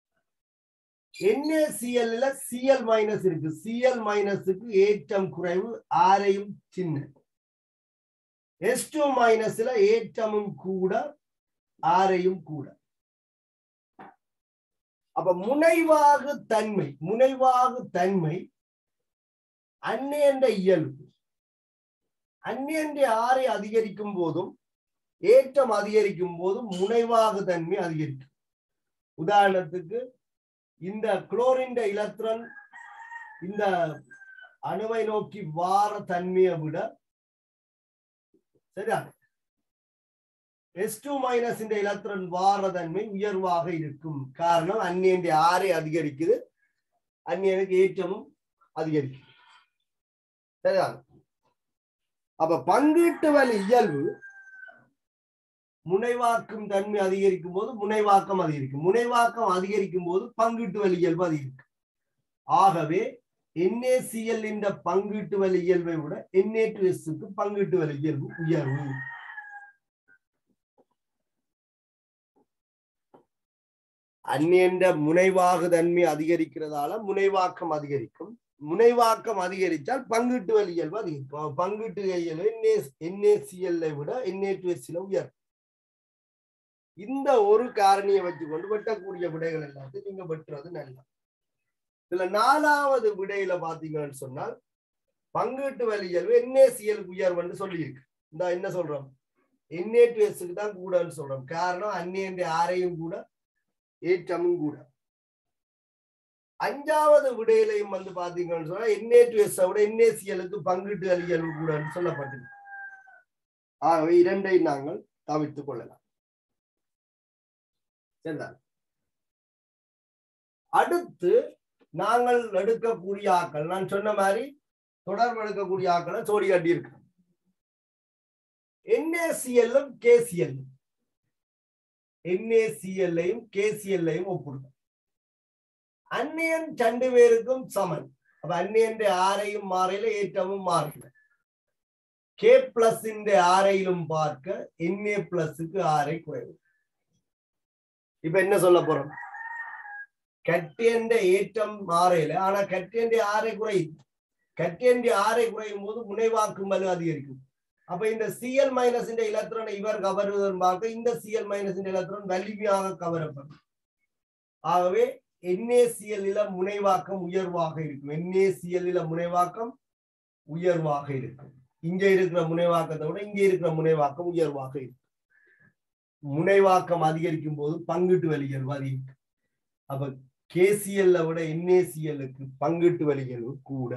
NaCl ல சிஎல் மைனஸ் இருக்கு சிஎல் மைனஸுக்கு ஏற்றம் குறைவு ஆரையும் சின்ன எஸ் டூ மைனஸ்ல ஏற்றமும் கூட ஆரையும் கூட அப்ப முனைவாகு தன்மை முனைவாகு தன்மை அந்நியண்ட இயல்பு அந்நியண்ட ஆரை அதிகரிக்கும் போதும் ஏற்றம் அதிகரிக்கும் போதும் முனைவாகு தன்மை அதிகரிக்கும் உதாரணத்துக்கு இந்த குளோரின் இலத்திரன் இந்த அணுவை நோக்கி வார தன்மையை விட சரியா எஸ் டூ மைனஸ் இந்த இலத்திரன் வார தன்மை உயர்வாக இருக்கும் காரணம் அந்நியன் ஆரை அதிகரிக்குது அந்நியனுக்கு ஏற்றமும் அதிகரிக்கும் சரியா அப்ப பங்கீட்டு வலி இயல்பு முனைவாக்கும் தன்மை அதிகரிக்கும் போது முனைவாக்கம் அதிகரிக்கும் முனைவாக்கம் அதிகரிக்கும் போது பங்கீட்டு வலி இயல்பு அதிகரிக்கும் ஆகவே NaCl இந்த பங்கீட்டு வலி இயல்பை விட Na2S க்கு பங்கீட்டு வலி இயல்பு உயர்வு அந்நியன்ற முனைவாகு தன்மை அதிகரிக்கிறதால முனைவாக்கம் அதிகரிக்கும் முனைவாக்கம் அதிகரித்தால் பங்கீட்டு வலி இயல்பு அதிகரிக்கும் அப்ப பங்கீட்டு இயல்பு NaCl ஐ விட Na2S ல உயரும் இந்த ஒரு காரணியை வச்சுக்கொண்டு வெட்டக்கூடிய விடைகள் எல்லாத்தையும் நீங்க வெட்டுறது நல்லது இதுல நாலாவது விடையில பாத்தீங்கன்னு சொன்னால் பங்கீட்டு வலியல்பு என்ஏசிஎல் உயர்வுன்னு சொல்லியிருக்கு இந்த என்ன சொல்றோம் என்ஏடிஎஸ்க்கு தான் கூடன்னு சொல்றோம் காரணம் அந்நியன்ற ஆரையும் கூட ஏற்றமும் கூட அஞ்சாவது விடையிலையும் வந்து பாத்தீங்கன்னு சொன்னா என்ஏடிஎஸ் விட என்ஏசிஎலுக்கு பங்கீட்டு வலியல்பு கூடன்னு சொல்லப்பட்டிருக்கு ஆகவே இரண்டை நாங்கள் தவிர்த்துக் கொள்ளலாம் சரிதான் அடுத்து நாங்கள் எடுக்கக்கூடிய ஆக்கள் நான் சொன்ன மாதிரி தொடர்பு எடுக்கக்கூடிய ஆக்களை சோடி கட்டி இருக்கு என்ஏசிஎல்லும் கேசிஎல் என்ஏசிஎல்லையும் கேசிஎல்லையும் ஒப்பிடுங்க அந்நியன் ரெண்டு பேருக்கும் சமன் அப்ப அந்நியன் ஆரையும் மாறையில ஏற்றமும் மாறையில கே பிளஸ் இந்த ஆரையிலும் பார்க்க என்ஏ பிளஸுக்கு ஆரை குறைவு இப்ப என்ன சொல்ல போறோம் கட்டியண்ட ஏற்றம் மாறையில ஆனா கட்டியண்ட ஆரை குறையுது கட்டியண்ட ஆரை குறையும் போது முனைவாக்கும் வலு அதிகரிக்கும் அப்ப இந்த சிஎல் மைனஸ் இந்த இலத்திரனை இவர் கவருவதன் பார்க்க இந்த சிஎல் மைனஸ் இந்த இலத்திரன் வலிமையாக கவரப்படும் ஆகவே என்ஏசிஎல் இல முனைவாக்கம் உயர்வாக இருக்கும் என்ஏசிஎல் இல முனைவாக்கம் உயர்வாக இருக்கும் இங்க இருக்கிற முனைவாக்கத்தை விட இங்க இருக்கிற முனைவாக்கம் உயர்வாக இருக்கும் முனைவாக்கம் அதிகரிக்கும் போது பங்கிட்டு வலிகள் அதிகரிக்கும் அப்ப கேசிஎல்ல விட என்ஏசிஎல்லுக்கு பங்கிட்டு வலிகள் கூட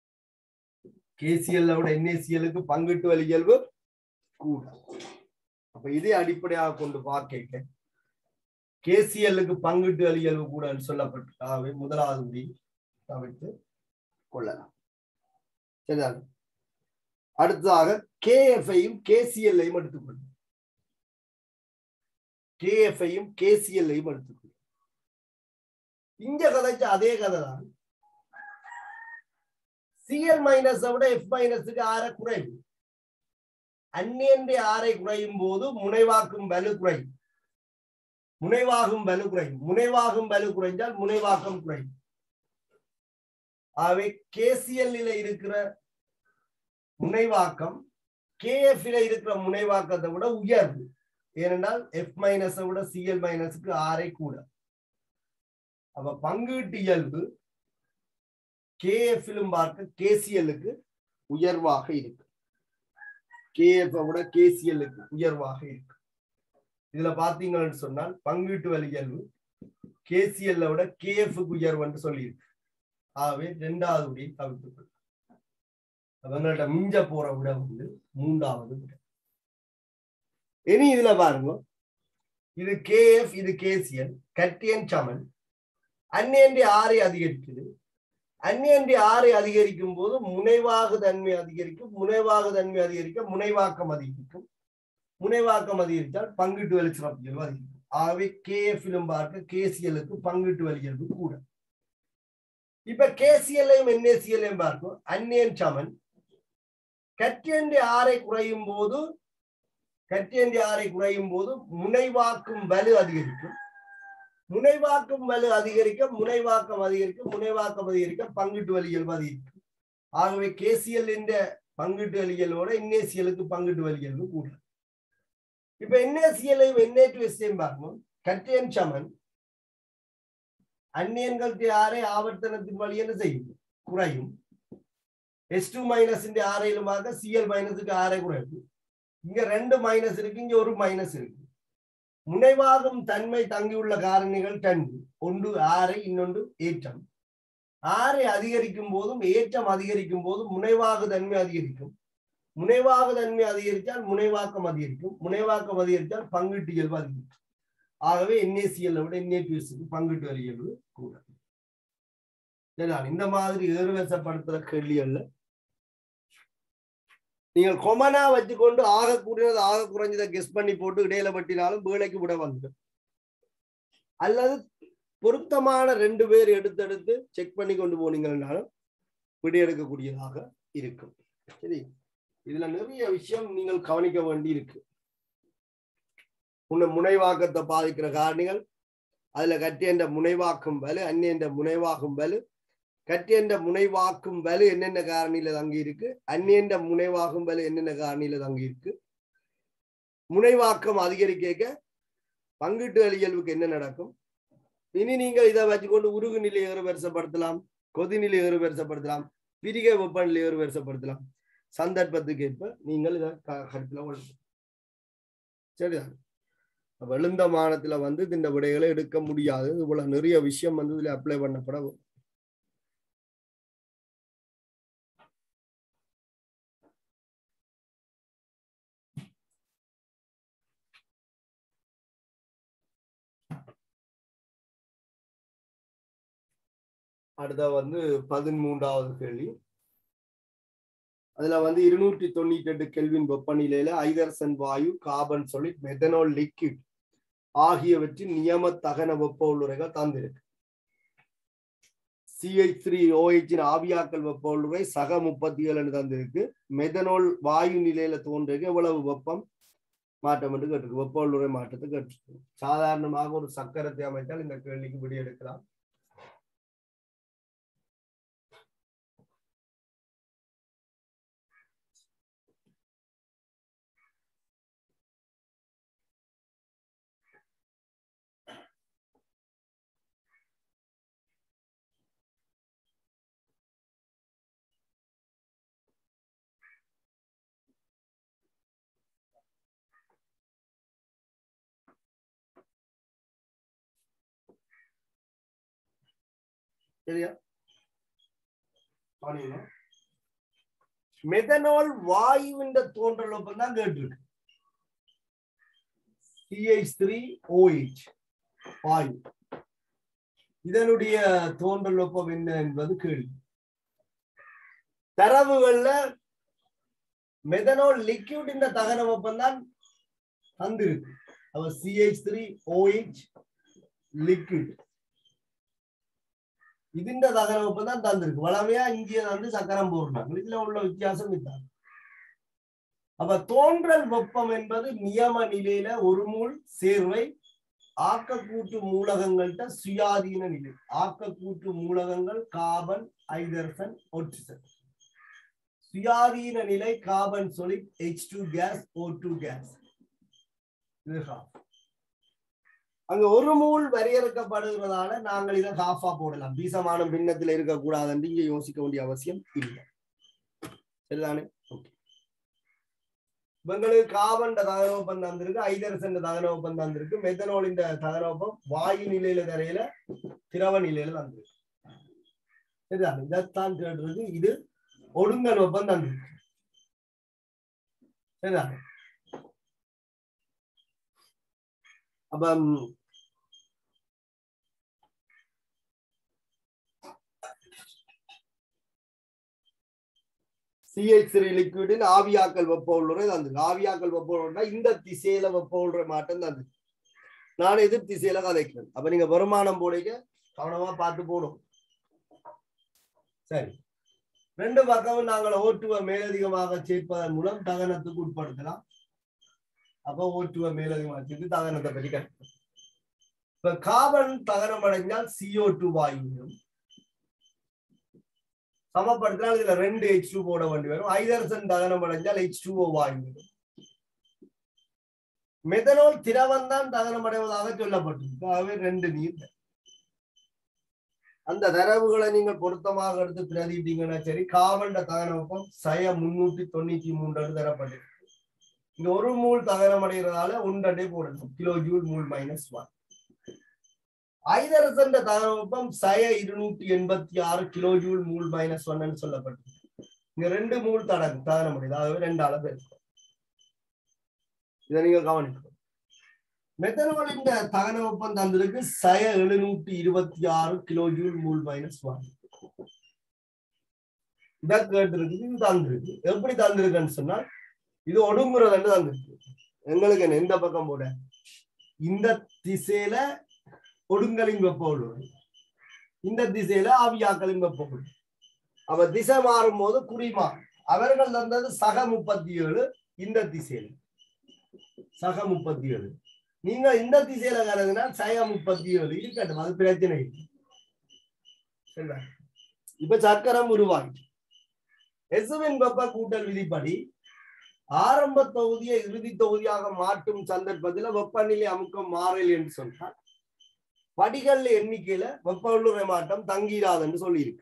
கேசிஎல்ல விட என்ஏசிஎல்லுக்கு பங்கிட்டு வலிகள் கூட அப்ப இதை அடிப்படையாக கொண்டு பார்க்க கேசிஎல்லுக்கு பங்கிட்டு அழியல்வு கூட சொல்லப்பட்டு முதலாவது முடி தவிர்த்து கொள்ளலாம் சரிதான் அடுத்ததாக கேஎஃப்ஐயும் கேசிஎல்லையும் எடுத்துக்கொள்ளும் கேஎஃப்ஐயும் கேசிஎல்லையும் எடுத்துக்கொள்ளும் இங்க கதைச்ச அதே கதை தான் சிஎல் மைனஸ் விட எஃப் மைனஸுக்கு ஆற குறைவு அந்நியன்றை ஆரை குறையும் போது முனைவாக்கும் வலு குறையும் முனைவாகும் வலு குறையும் முனைவாகும் வலு குறைஞ்சால் முனைவாக்கம் குறையும் ஆகவே கேசிஎல்ல இருக்கிற முனைவாக்கம் கேஎஃப்ல இருக்கிற முனைவாக்கத்தை விட உயர்வு ஏனென்றால் எஃப் மைனஸை விட சிஎல் மைனஸுக்கு ஆரை கூட அப்ப பங்கீட்டு இயல்பு கேஎஃப்லும் பார்க்க கேசிஎல்லுக்கு உயர்வாக இருக்கு கேஎஃப் விட கேசிஎல்லுக்கு உயர்வாக இருக்கு இதுல பாத்தீங்கன்னு சொன்னால் பங்கீட்டு வலி இயல்பு கேசிஎல்ல விட கேஎஃப்க்கு உயர்வுன்னு சொல்லியிருக்கு ஆகவே ரெண்டாவது உடைய தவிர்த்து அவங்கள்ட்ட மிஞ்ச போற விட வந்து மூன்றாவது விட இனி இதுல பாருங்க இது கேஎஃப் இது கேசிஎல் கட்டியன் சமன் அந்நியன்றி ஆறை அதிகரிக்குது அந்நியன்றி ஆறை அதிகரிக்கும் போது முனைவாகு தன்மை அதிகரிக்கும் முனைவாகு தன்மை அதிகரிக்க முனைவாக்கம் அதிகரிக்கும் முனைவாக்கம் அதிகரித்தால் பங்கிட்டு வலி சிறப்பியல்பு அதிகரிக்கும் ஆகவே கேஎஃபிலும் பார்க்க கேசிஎலுக்கு பங்கிட்டு வலியல்பு கூட இப்ப கேசிஎல்லையும் என்ஏசிஎல்லையும் பார்க்கும் அந்நியன் சமன் கற்றேந்தி ஆறை குறையும் போது கற்றேந்தி ஆறை குறையும் போது முனைவாக்கும் வலு அதிகரிக்கும் முனைவாக்கும் வலு அதிகரிக்க முனைவாக்கம் அதிகரிக்க முனைவாக்கம் அதிகரிக்க பங்கிட்டு வலியல்பு அதிகரிக்கும் ஆகவே கேசிஎல் என்ற பங்கிட்டு வலியலோட என்ஏசிஎலுக்கு பங்கிட்டு வலியல்பு கூட இப்ப என்ஏசிஎல்லையும் என்ஏ எஸ்ஐயும் பார்க்கணும் கற்றேன் சமன் அந்நியன்கள் ஆறை ஆவர்த்தனத்தின் வழி என்ன செய்யும் குறையும் எஸ் டூ மைனஸ் ஆறையிலுமாக சிஎல் மைனஸுக்கு ஆறை குறையும் இங்க ரெண்டு மைனஸ் இருக்கு இங்க ஒரு மைனஸ் இருக்கு முனைவாகும் தன்மை தங்கியுள்ள காரணிகள் ரெண்டு ஒன்று ஆறை இன்னொன்று ஏற்றம் ஆறை அதிகரிக்கும் போதும் ஏற்றம் அதிகரிக்கும் போதும் முனைவாகு தன்மை அதிகரிக்கும் முனைவாகு தன்மை அதிகரித்தால் முனைவாக்கம் அதிகரிக்கும் முனைவாக்கம் அதிகரித்தால் பங்கீட்டு இயல்பு அதிகரிக்கும் ஆகவே என்ஏசிஎல் விட என்ஏபிஎஸ்க்கு பங்கிட்டு வரி இயல்பு கூட இந்த மாதிரி ஏறுவசப்படுத்துற கேள்விகள்ல நீங்கள் கொமனா வச்சுக்கொண்டு ஆக கூடியது ஆக குறைஞ்சதை கெஸ் பண்ணி போட்டு இடையில பட்டினாலும் வேலைக்கு விட வந்துடும் அல்லது பொருத்தமான ரெண்டு பேர் எடுத்தெடுத்து செக் பண்ணி கொண்டு போனீங்கன்னாலும் விடை எடுக்கக்கூடியதாக இருக்கும் சரி இதுல நிறைய விஷயம் நீங்கள் கவனிக்க வேண்டி இருக்கு உன்னை முனைவாக்கத்தை பாதிக்கிற காரணிகள் அதுல கட்டியன்ற முனைவாக்கும் வலு அந்நியன்ற முனைவாகும் வலு கட்டியன்ற முனைவாக்கும் வலு என்னென்ன காரணியில தங்கி இருக்கு அந்நியன்ற முனைவாகும் வலு என்னென்ன காரணியில தங்கி இருக்கு முனைவாக்கம் அதிகரிக்க பங்கிட்டு அழியல்வுக்கு என்ன நடக்கும் இனி நீங்கள் இதை வச்சுக்கொண்டு உருகு நிலை ஏறுவரிசப்படுத்தலாம் கொதிநிலை ஏறுவரிசப்படுத்தலாம் பிரிகை வெப்பநிலை ஏறுவரிசப்படுத்தலாம் சந்தர்ப்பத்துக்கு ஏற்ப நீங்கள் இதை கருத்துல கொள்ளணும் சரிதான் விழுந்த மானத்துல வந்து இந்த விடைகளை எடுக்க முடியாது இவ்வளவு நிறைய விஷயம் வந்து இதுல அப்ளை பண்ணப்பட அடுத்த வந்து பதிமூன்றாவது கேள்வி அதுல வந்து இருநூற்றி தொண்ணூத்தி எட்டு கெல்வின் வெப்பநிலையில ஐதர்சன் வாயு கார்பன் சொல்லிட் மெத்தனால் லிக்விட் ஆகியவற்றின் நியம தகன வெப்ப உள்ளுரைகள் தந்திருக்கு சிஹெச் த்ரீ ஓஹெச்சின் ஆவியாக்கல் வெப்ப உள்ளுரை சக முப்பத்தி ஏழுன்னு தந்திருக்கு மெதனோல் வாயு நிலையில தோன்றிருக்கு எவ்வளவு வெப்பம் மாற்றம் என்று கேட்டிருக்கு வெப்ப உள்ளுரை மாற்றத்தை கேட்டிருக்கு சாதாரணமாக ஒரு சக்கரத்தை அமைத்தால் இந்த கேள்விக்கு விடி எடுக்கலாம் சரியா மெதனால் வாயுவின் தோன்றல் ஒப்பம் தான் கேட்டிருக்கு சிஹெச் த்ரீ ஓஹெச் வாயு இதனுடைய தோன்றல் வெப்பம் என்ன என்பது கேள்வி தரவுகள்ல மெதனால் லிக்யூட் இந்த தகன வெப்பம் தான் தந்திருக்கு அவ சிஹெச் த்ரீ ஓஹெச் லிக்விட் ഇതിന്റെ തകരവെപ്പം தான் தந்திருக்கு வளமையா இங்கே வந்து சக்கரம் போடுறாங்க இதுல உள்ள வித்தியாசம் இதுதான் அப்ப தோன்றல் வெப்பம் என்பது நியம நிலையில ஒரு மூல் சேர்வை ஆக்கக்கூற்று மூலகங்கள்ட்ட சுயாதீன நிலை ஆக்கக்கூற்று மூலகங்கள் கார்பன் ஐதர்சன் ஒட்சிசன் சுயாதீன நிலை carbon solid H two gas O two gas அங்க ஒரு மூல் வரையறுக்கப்படுகிறதால நாங்கள் இதை ஹாஃபா போடலாம் பீசமான பின்னத்தில் இருக்கக்கூடாதுன்னு இங்க யோசிக்க வேண்டிய அவசியம் இல்லை சரிதானே ஓகே இவங்களுக்கு கார்பன் தகனோப்பம் தந்திருக்கு ஐதரசன் தகனோப்பம் தந்திருக்கு மெத்தனோலின் தகனோப்பம் வாயு நிலையில தரையில திரவ நிலையில தந்திருக்கு சரிதான் இதைத்தான் கேட்டிருக்கு இது ஒடுங்கல் வெப்பம் தந்திருக்கு சரிதான் அப்ப சிஹெச் த்ரீ லிக்விடில் ஆவியாக்கல் வெப்ப உள்ளுரை தந்து ஆவியாக்கல் வெப்ப உள்ளா இந்த திசையில வெப்ப உள்ளுரை மாட்டம் தந்து நான் எதிர் திசையில கதைக்கிறேன் அப்ப நீங்க வருமானம் போடுங்க கவனமா பார்த்து போடும் சரி ரெண்டு பக்கமும் நாங்கள் ஓட்டுவ மேலதிகமாக சேர்ப்பதன் மூலம் தகனத்துக்கு உட்படுத்தலாம் அப்ப ஓட்டுவ மேலதிகமாக சேர்த்து தகனத்தை பற்றி கற்றுக்கணும் இப்ப கார்பன் தகனம் அடைஞ்சால் சிஓ டூ வாயுவிலும் சமப்படுத்தினால் இதுல ரெண்டு ஹெச் டூ போட வேண்டி வரும் ஐதரசன் தகனம் அடைஞ்சால் ஹெச் டூ ஓ வாயுவிலும் மெதனோல் திரவம் தான் தகனம் அடைவதாக சொல்லப்பட்டிருக்கு ஆகவே ரெண்டு நீர் அந்த தரவுகளை நீங்கள் பொருத்தமாக எடுத்து பிரதிட்டீங்கன்னா சரி காவண்ட தகன வெப்பம் சய முன்னூத்தி தொண்ணூத்தி மூன்று தரப்பட்டிருக்கு இங்க ஒரு மூல் தகனம் அடைகிறதால ஒன்றே போடணும் kilo joule mole minus one ஐதரசன் தகன வெப்பம் சய இருநூற்றி எண்பத்தி ஆறு கிலோ ஜூல் மூல் மைனஸ் ஒன்னு சொல்லப்பட்டிருக்கு இங்க ரெண்டு மூல் தடகு தகனம் அடையுது ஆகவே ரெண்டு அளவு இருக்கும் இதை நீங்க கவனிக்கணும் மெத்தனாலின் தகன வெப்பம் தந்திருக்கு சய எழுநூற்றி இருபத்தி ஆறு kilo joule mole minus one இதை கேட்டிருக்கு இது தந்திருக்கு எப்படி தந்திருக்குன்னு சொன்னால் இது ஒடுங்குறதுன்னு தந்திருக்கு எங்களுக்கு என்ன எந்த பக்கம் போட இந்த திசையில ஒடுங்கலின் வெப்பம் உள்ளது இந்த திசையில ஆவியாக்களின் வெப்பம் உள்ளது அவ திசை மாறும் போது குறிமா அவர்கள் தந்தது சக முப்பத்தி ஏழு இந்த திசையில சக முப்பத்தி ஏழு நீங்க இந்த திசையில கருதுனா சய முப்பத்தி ஏழு இருக்கட்டும் அது பிரச்சனை இல்லை சரிதா? இப்ப சக்கரம் உருவாகி எசுவின் வெப்ப கூட்டல் விதிப்படி ஆரம்ப தொகுதியை இறுதி தொகுதியாக மாற்றும் சந்தர்ப்பத்தில் வெப்பநிலை அமுக்கம் மாறல் என்று சொன்னால் படிகள் எண்ணிக்கையில வெப்ப உள்ளுரை மாற்றம் தங்கிராதுன்னு சொல்லியிருக்கு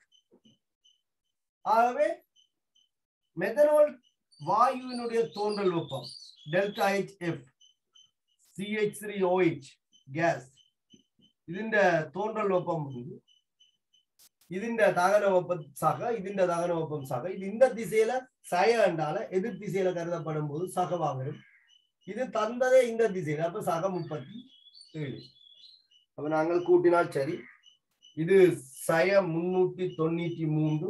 ஆகவே மெதனோல் வாயுவினுடைய தோன்றல் வெப்பம் delta H F CH three OH gas ഇതിന്റെ തോണ്ടൽ വെപ്പം ഉണ്ട് ഇതിന്റെ ദഹന വെപ്പം സഹ ഇതിന്റെ ദഹന വെപ്പം സഹ ഇത് இந்த திசையில சய என்றால எதிர் திசையில கருதப்படும் போது சகவா வரும் இது தந்ததே இந்த திசையில அப்ப சக முப்பத்தி ஏழு அப்ப நாங்கள் கூட்டினால் சரி இது சய முன்னூத்தி தொண்ணூத்தி மூன்று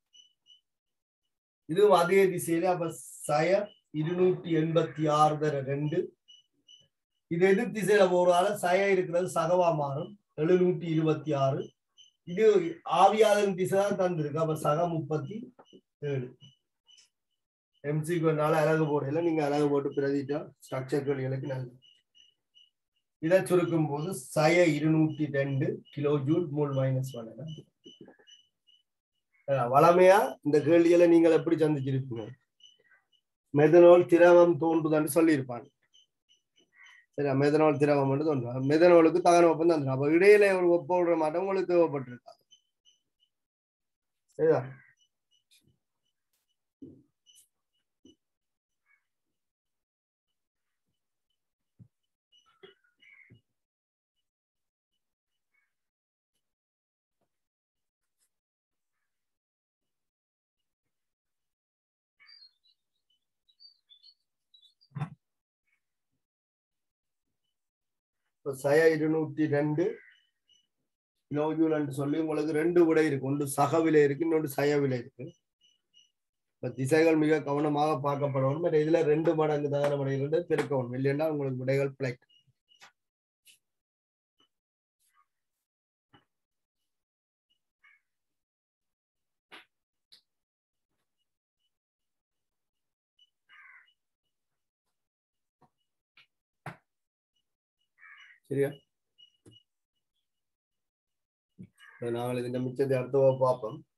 இதுவும் அதே திசையில அப்ப சய இருநூற்றி எண்பத்தி ஆறு தர ரெண்டு இது எதிர் திசையில போறதால சய இருக்கிறது சகவா மாறும் எழுநூற்றி இருபத்தி ஆறு இது ஆவியாளன் திசை தான் தந்திருக்கு அப்ப சக முப்பத்தி ஏழு எம்சிக்குனால அழகு போடையில நீங்க அழகு போட்டு பிரதிட்டா ஸ்ட்ரக்சர் கேள்விகளுக்கு நல்லது இதை சுருக்கும் போது சய இருநூற்றி ரெண்டு kilo joule mole minus one வளமையா இந்த கேள்விகளை நீங்கள் எப்படி சந்திச்சிருப்பீங்க மெதனோல் திரவம் தோன்றுதான்னு சொல்லியிருப்பாங்க சரி மெதனால் திரவம் மட்டும் தோன்றும் மெதனாலுக்கு தகன வெப்பம் தான் அப்ப இடையில ஒரு வெப்பம் விடுற மாட்டம் உங்களுக்கு தேவைப்பட்டிருக்கா சரிதா இப்ப சய இருநூற்றி ரெண்டு கிலோஜூல் சொல்லி உங்களுக்கு ரெண்டு விடை இருக்கு ஒன்று சக விலை இருக்கு இன்னொன்று சய விலை இருக்கு இப்ப திசைகள் மிக கவனமாக பார்க்கப்படணும் பட் இதுல ரெண்டு மடங்கு தகன மடைகள் பெருக்கணும் இல்லைன்னா உங்களுக்கு விடைகள் பிழைக்கும் சரியா நாங்கள் ഇതിന്റെ மிச்சத்தை அடுத்த பார்ப்போம்